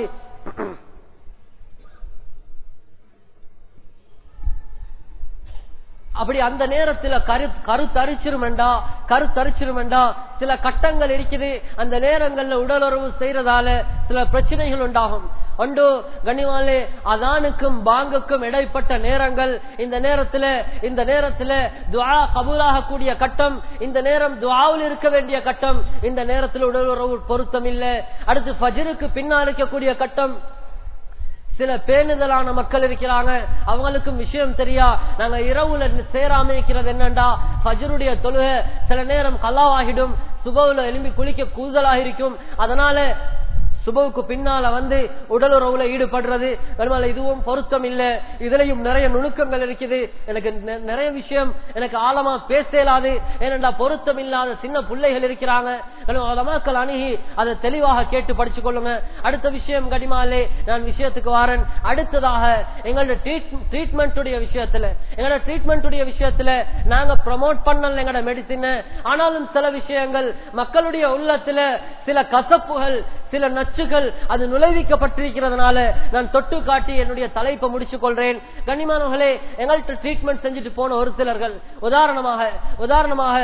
அப்படி அந்த நேரத்துல கரு கருத்தரிச்சிருமெண்டா கருத்தரிச்சிருமெண்டா சில கட்டங்கள் இருக்குது அந்த நேரங்கள்ல உடலுறவு செய்யறதால சில பிரச்சனைகள் உண்டாகும் ஒன்று கனிவாலே அதானுக்கும் பாங்குக்கும் இடைப்பட்ட நேரங்கள் இந்த நேரத்துல இந்த நேரத்துல துவா கபூலாக கூடிய கட்டம் இந்த நேரம் துவாவில் இருக்க வேண்டிய கட்டம் இந்த நேரத்தில் உடலுறவு பொருத்தம் இல்லை அடுத்து ஃபஜ்ருக்கு பின்னால் இருக்கக்கூடிய கட்டம் சில பேணுதலான மக்கள் இருக்கிறாங்க அவங்களுக்கும் விஷயம் தெரியா நாங்க இரவுல சேராம இருக்கிறது என்னண்டா ஃபஜருடைய தொழுகை சில நேரம் கல்லாவாகிடும் சுபவுல எலும்பி குளிக்க கூடுதலாக இருக்கும் அதனால சுபவுக்கு பின்னால வந்து உடலுறவுல ஈடுபடுறது அதனால இதுவும் பொருத்தம் இல்ல இதுலயும் நிறைய நுணுக்கங்கள் இருக்குது எனக்கு நெ- நிறைய விஷயம் எனக்கு ஆழமா பேசலாது ஏனென்றா பொருத்தம் இல்லாத சின்ன பிள்ளைகள் இருக்கிறாங்க மக்கள் அணுகி அதை தெளிவாக கேட்டு படிச்சு கொள்ளுங்க அடுத்த விஷயம் கடிமாலே நான் விஷயத்துக்கு வரேன் அடுத்ததாக எங்களோட ட்ரீட்மெண்ட்டுடைய விஷயத்துல எங்களோட ட்ரீட்மெண்ட்டுடைய விஷயத்துல நாங்க ப்ரமோட் பண்ணல எங்களோட மெடிசின் ஆனாலும் சில விஷயங்கள் மக்களுடைய உள்ளத்துல சில கசப்புகள் சில நச்சுகள் அது நுழைவிக்கப்பட்டிருக்கிறதுனால நான் தொட்டு காட்டி என்னுடைய தலைப்பை முடிச்சுக் கொள்றேன் கண்ணிமானவர்களே எங்கள்கிட்ட ட்ரீட்மெண்ட் செஞ்சுட்டு போன ஒரு சிலர்கள் உதாரணமாக உதாரணமாக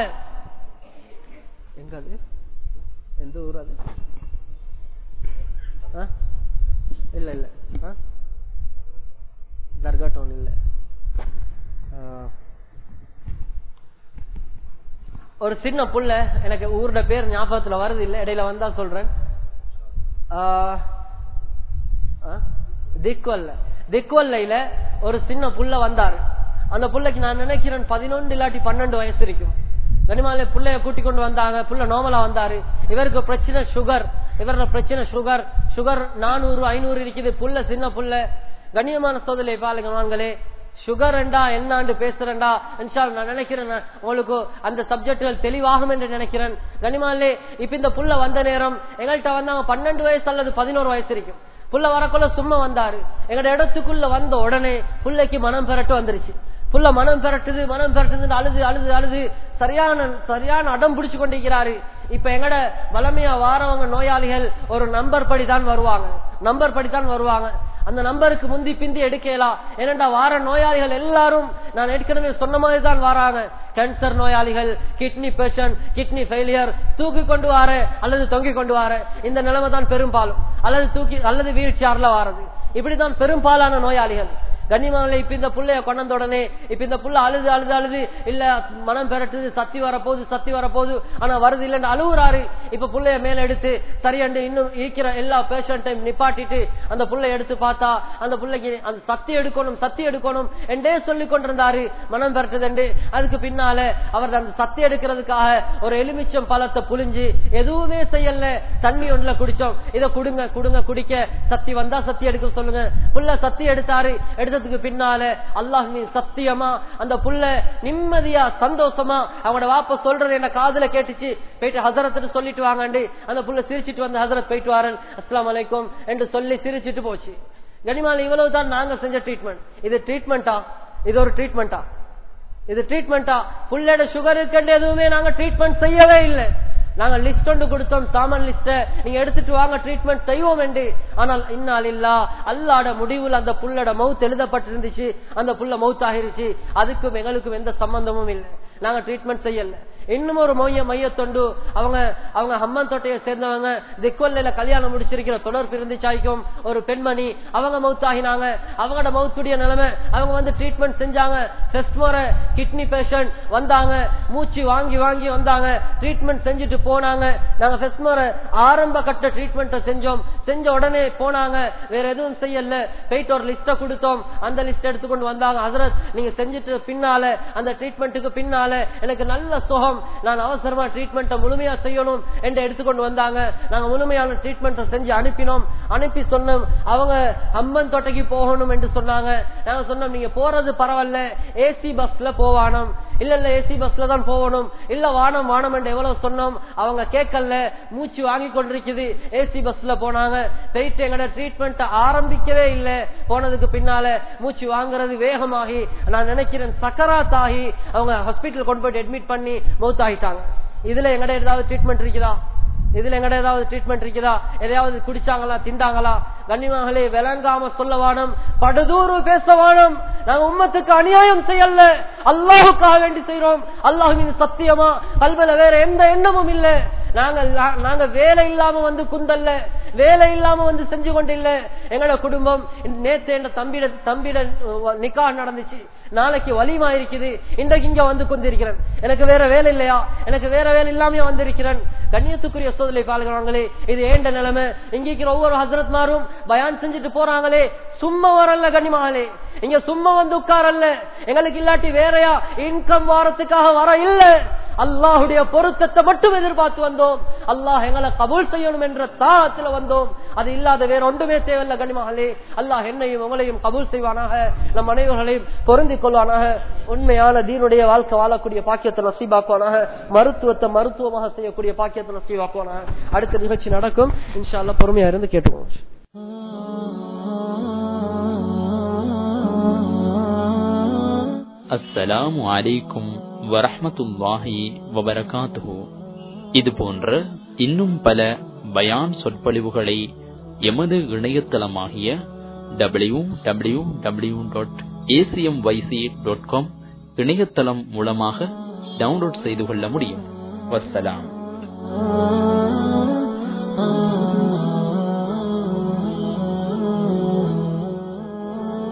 எங்க அது எந்த ஊர் அது ஆ? இல்ல இல்ல ஆ? தர்கா டவுன் இல்ல ஆ. ஒரு சின்ன புள்ள எனக்கு ஊரோட பேர் ஞாபகத்துல வருது இல்ல இடையில வந்தா சொல்றேன் ஆ, ஆ? திக்வல்ல திக்வல்லையில ஒரு சின்ன புள்ள வந்தாரு அந்த புள்ளைக்கு நான் நினைக்கிறேன் பதினொன்று இல்லாட்டி பன்னெண்டு வயசு இருக்கும் கனிமால புள்ளைய கூட்டி கொண்டு வந்தாங்க புள்ள நார்மலா வந்தாரு இவருக்கு பிரச்சனை சுகர் இவரோட பிரச்சனை சுகர் சுகர் நானூறு ஐநூறு இருக்குது புள்ள சின்ன புள்ள கண்ணியமான சோதனை பாலகமான்களே சுகர் என்றா என்னாண்டு பேசுறேன்டா இன்ஷால் நான் நினைக்கிறேன் நான் உங்களுக்கு அந்த சப்ஜெக்டுகள் தெளிவாகும் என்று நினைக்கிறேன் கனிமாலே இப்ப இந்த புள்ள வந்த நேரம் எங்கள்கிட்ட வந்தாங்க பன்னெண்டு வயசு அல்லது பதினோரு வயசு இருக்கும் புள்ள வரக்குள்ள சும்மா வந்தாரு எங்கட இடத்துக்குள்ள வந்த உடனே புள்ளைக்கு மனம் பெறட்டு வந்துருச்சு புள்ள மனம் பெறட்டுது மனம் பெறட்டுது அழுது அழுது அழுது சரியான சரியான அடம் பிடிச்சு கொண்டிருக்கிறாரு இப்ப எங்கட வளமையா வாரவங்க நோயாளிகள் ஒரு நம்பர் படி தான் வருவாங்க நம்பர் படி தான் வருவாங்க அந்த நம்பருக்கு முந்தி பிந்தி எடுக்கலாம் ஏனென்றா வார நோயாளிகள் எல்லாரும் நான் ஏற்கனவே சொன்ன மாதிரி தான் வராங்க கேன்சர் நோயாளிகள் கிட்னி பேஷண்ட் கிட்னி ஃபெயிலியர் தூக்கி கொண்டு வார அல்லது தொங்கி கொண்டு வார இந்த நிலைமை தான் பெரும்பாலும் அல்லது தூக்கி அல்லது வீல் சேர்ல வாரது இப்படிதான் பெரும்பாலான நோயாளிகள் கண்ணியமான இப்ப இந்த புள்ளைய கொண்ட உடனே இப்ப இந்த புள்ள அழுது அழுது அழுது இல்ல மனம் பெறட்டுது சத்தி வரப்போகுது சத்தி வரப்போகுது ஆனா வருது இல்லன்னு அழுகுறாரு இப்ப புள்ளைய மேல எடுத்து சரியாண்டு இன்னும் இருக்கிற எல்லா பேஷண்ட்டையும் நிப்பாட்டிட்டு அந்த புள்ளைய எடுத்து பார்த்தா அந்த புள்ளைக்கு அந்த சத்தி எடுக்கணும் சத்தி எடுக்கணும் என்றே சொல்லி கொண்டிருந்தாரு மனம் பெறட்டுது அதுக்கு பின்னால அவர் அந்த சத்தி எடுக்கிறதுக்காக ஒரு எலுமிச்சம் பழத்தை புளிஞ்சு எதுவுமே செய்யல தண்ணி ஒன்றுல குடிச்சோம் இதை குடுங்க குடுங்க குடிக்க சத்தி வந்தா சத்தி எடுக்க சொல்லுங்க புள்ள சத்தி எடுத்தாரு எடுத்ததுக்கு பின்னால அல்லாஹ் மீது சத்தியமா அந்த புள்ள நிம்மதியா சந்தோஷமா அவனோட வாப்ப சொல்றது என்ன காதுல கேட்டுச்சு போயிட்டு ஹசரத்துட்டு சொல்லிட்டு வாங்கண்டு அந்த புள்ள சிரிச்சிட்டு வந்து ஹசரத் போயிட்டு வாரன் அஸ்லாம் வலைக்கும் என்று சொல்லி சிரிச்சிட்டு போச்சு கனிமால இவ்வளவுதான் நாங்க செஞ்ச ட்ரீட்மெண்ட் இது ட்ரீட்மெண்டா இது ஒரு ட்ரீட்மெண்டா இது ட்ரீட்மெண்டா புள்ளோட சுகர் இருக்கண்டு எதுவுமே நாங்க ட்ரீட்மெண்ட் செய்யவே இல்லை நாங்க லிஸ்ட் ஒன்று கொடுத்தோம் சாமான் லிஸ்ட நீங்க எடுத்துட்டு வாங்க ட்ரீட்மெண்ட் செய்வோம் என்று ஆனால் இன்னால் இல்லா அல்லாட முடிவில் அந்த புள்ளோட மவுத் எழுதப்பட்டிருந்துச்சு அந்த புள்ள மவுத் ஆகிருச்சு அதுக்கும் எங்களுக்கும் எந்த சம்பந்தமும் இல்லை நாங்க ட்ரீட்மெண்ட் செய்யல இன்னும் ஒரு மைய மையத்தொண்டு அவங்க அவங்க ஹம்மன் தொட்டையை சேர்ந்தவங்க திக்வல்ல கல்யாணம் முடிச்சிருக்கிற தொடர்பு இருந்துச்சாய்க்கும் ஒரு பெண்மணி அவங்க மவுத் ஆகினாங்க அவங்களோட மவுத்துடைய நிலைமை அவங்க வந்து ட்ரீட்மெண்ட் செஞ்சாங்க ஃபெஸ்ட் முறை கிட்னி பேஷண்ட் வந்தாங்க மூச்சு வாங்கி வாங்கி வந்தாங்க ட்ரீட்மெண்ட் செஞ்சுட்டு போனாங்க நாங்க ஃபெஸ்ட் முறை ஆரம்ப கட்ட ட்ரீட்மெண்ட்டை செஞ்சோம் செஞ்ச உடனே போனாங்க வேற எதுவும் செய்யல போயிட்டு ஒரு லிஸ்ட கொடுத்தோம் அந்த லிஸ்ட் எடுத்துக்கொண்டு வந்தாங்க ஹசரத் நீங்க செஞ்சுட்டு பின்னால அந்த ட்ரீட்மெண்ட்டுக்கு பின்னால எனக்கு நல்ல சுகம் நான் அவசரமா ட்ரீட்மெண்ட்டை முழுமையா செய்யணும் என்று எடுத்துக்கொண்டு வந்தாங்க நாங்க முழுமையான ட்ரீட்மெண்ட்டை செஞ்சு அனுப்பினோம் அனுப்பி சொன்னோம் அவங்க அம்மன் தோட்டைக்கு போகணும் என்று சொன்னாங்க நாங்க சொன்னோம் நீங்க போறது பரவாயில்ல ஏசி பஸ்ல போவானோம் இல்ல இல்ல ஏசி பஸ்ல தான் போகணும் இல்ல வானம் வானம் என்று எவ்வளவு சொன்னோம் அவங்க கேட்கல மூச்சு வாங்கி கொண்டிருக்குது ஏசி பஸ்ல போனாங்க போயிட்டு எங்கட ட்ரீட்மெண்ட் ஆரம்பிக்கவே இல்லை போனதுக்கு பின்னால மூச்சு வாங்குறது வேகமாகி நான் நினைக்கிறேன் சக்கராத் ஆகி அவங்க ஹாஸ்பிட்டல் கொண்டு போயிட்டு அட்மிட் பண்ணி மௌத் ஆகிட்டாங்க இதுல எங்கட ஏதாவது ட்ரீட்மெண்ட் இருக்குதா இதுல எங்கட ஏதாவது ட்ரீட்மெண்ட் இருக்குதா எதையாவது குடிச்சாங்களா திண்டாங்களா கண்ணிமகளே விளங்காம சொல்ல வானம் படுதூறு பேச வானம் நாங்க உம்மத்துக்கு அநியாயம் செய்யல அல்லாஹுக்காக வேண்டி செய்யறோம் அல்லாஹுவின் சத்தியமா கல்வில வேற எந்த எண்ணமும் இல்ல நாங்க நாங்க வேலை இல்லாம வந்து குந்தல்ல வேலை இல்லாம வந்து செஞ்சு கொண்டில்ல எங்களோட குடும்பம் நேத்து என்ற தம்பிட தம்பிட நிக்கா நடந்துச்சு நாளைக்கு வலிமா இருக்குது இன்றைக்கு இங்க வந்து கொண்டிருக்கிறேன் எனக்கு வேற வேலை இல்லையா எனக்கு வேற வேலை இல்லாம வந்திருக்கிறேன் கண்ணியத்துக்குரிய சோதனை பால்கிறாங்களே இது ஏண்ட நிலைமை இங்க இருக்கிற ஒவ்வொரு ஹசரத்மாரும் பயான் செஞ்சுட்டு போறாங்களே சும்மா வரல கண்ணிமாலே இங்க சும்மா வந்து உட்காரல்ல எங்களுக்கு இல்லாட்டி வேறையா இன்கம் வாரத்துக்காக வர இல்ல அல்லாஹுடைய பொருத்தத்தை மட்டும் எதிர்பார்த்து வந்தோம் அல்லாஹ் எங்களை கபூல் செய்யணும் என்ற தாரத்துல வந்தோம் அது இல்லாத வேற ஒன்றுமே தேவையில்ல கனிமகளே அல்லாஹ் என்னையும் உங்களையும் கபூல் செய்வானாக நம் அனைவர்களையும் பொருந்திக் கொள்வானாக உண்மையான தீனுடைய வாழ்க்கை வாழக்கூடிய பாக்கியத்தை நசீபாக்குவானாக மருத்துவத்தை மருத்துவமாக செய்யக்கூடிய பாக்கியத்தை நசீபாக்குவானாக அடுத்த நிகழ்ச்சி நடக்கும் இன்ஷா அல்லா பொறுமையா இருந்து கேட்டுக்கோங்க அஸ்ஸலாமு அலைக்கும் வரஹமத்துல்லாஹி வபரகாத்துஹு இது போன்ற இன்னும் பல பயான் சொற்பொழிவுகளை எமது இணையதளமாகிய W W W dot ACM YC dot com இணையதளம் மூலமாக டவுன்லோட் செய்து கொள்ள முடியும் வசலாம்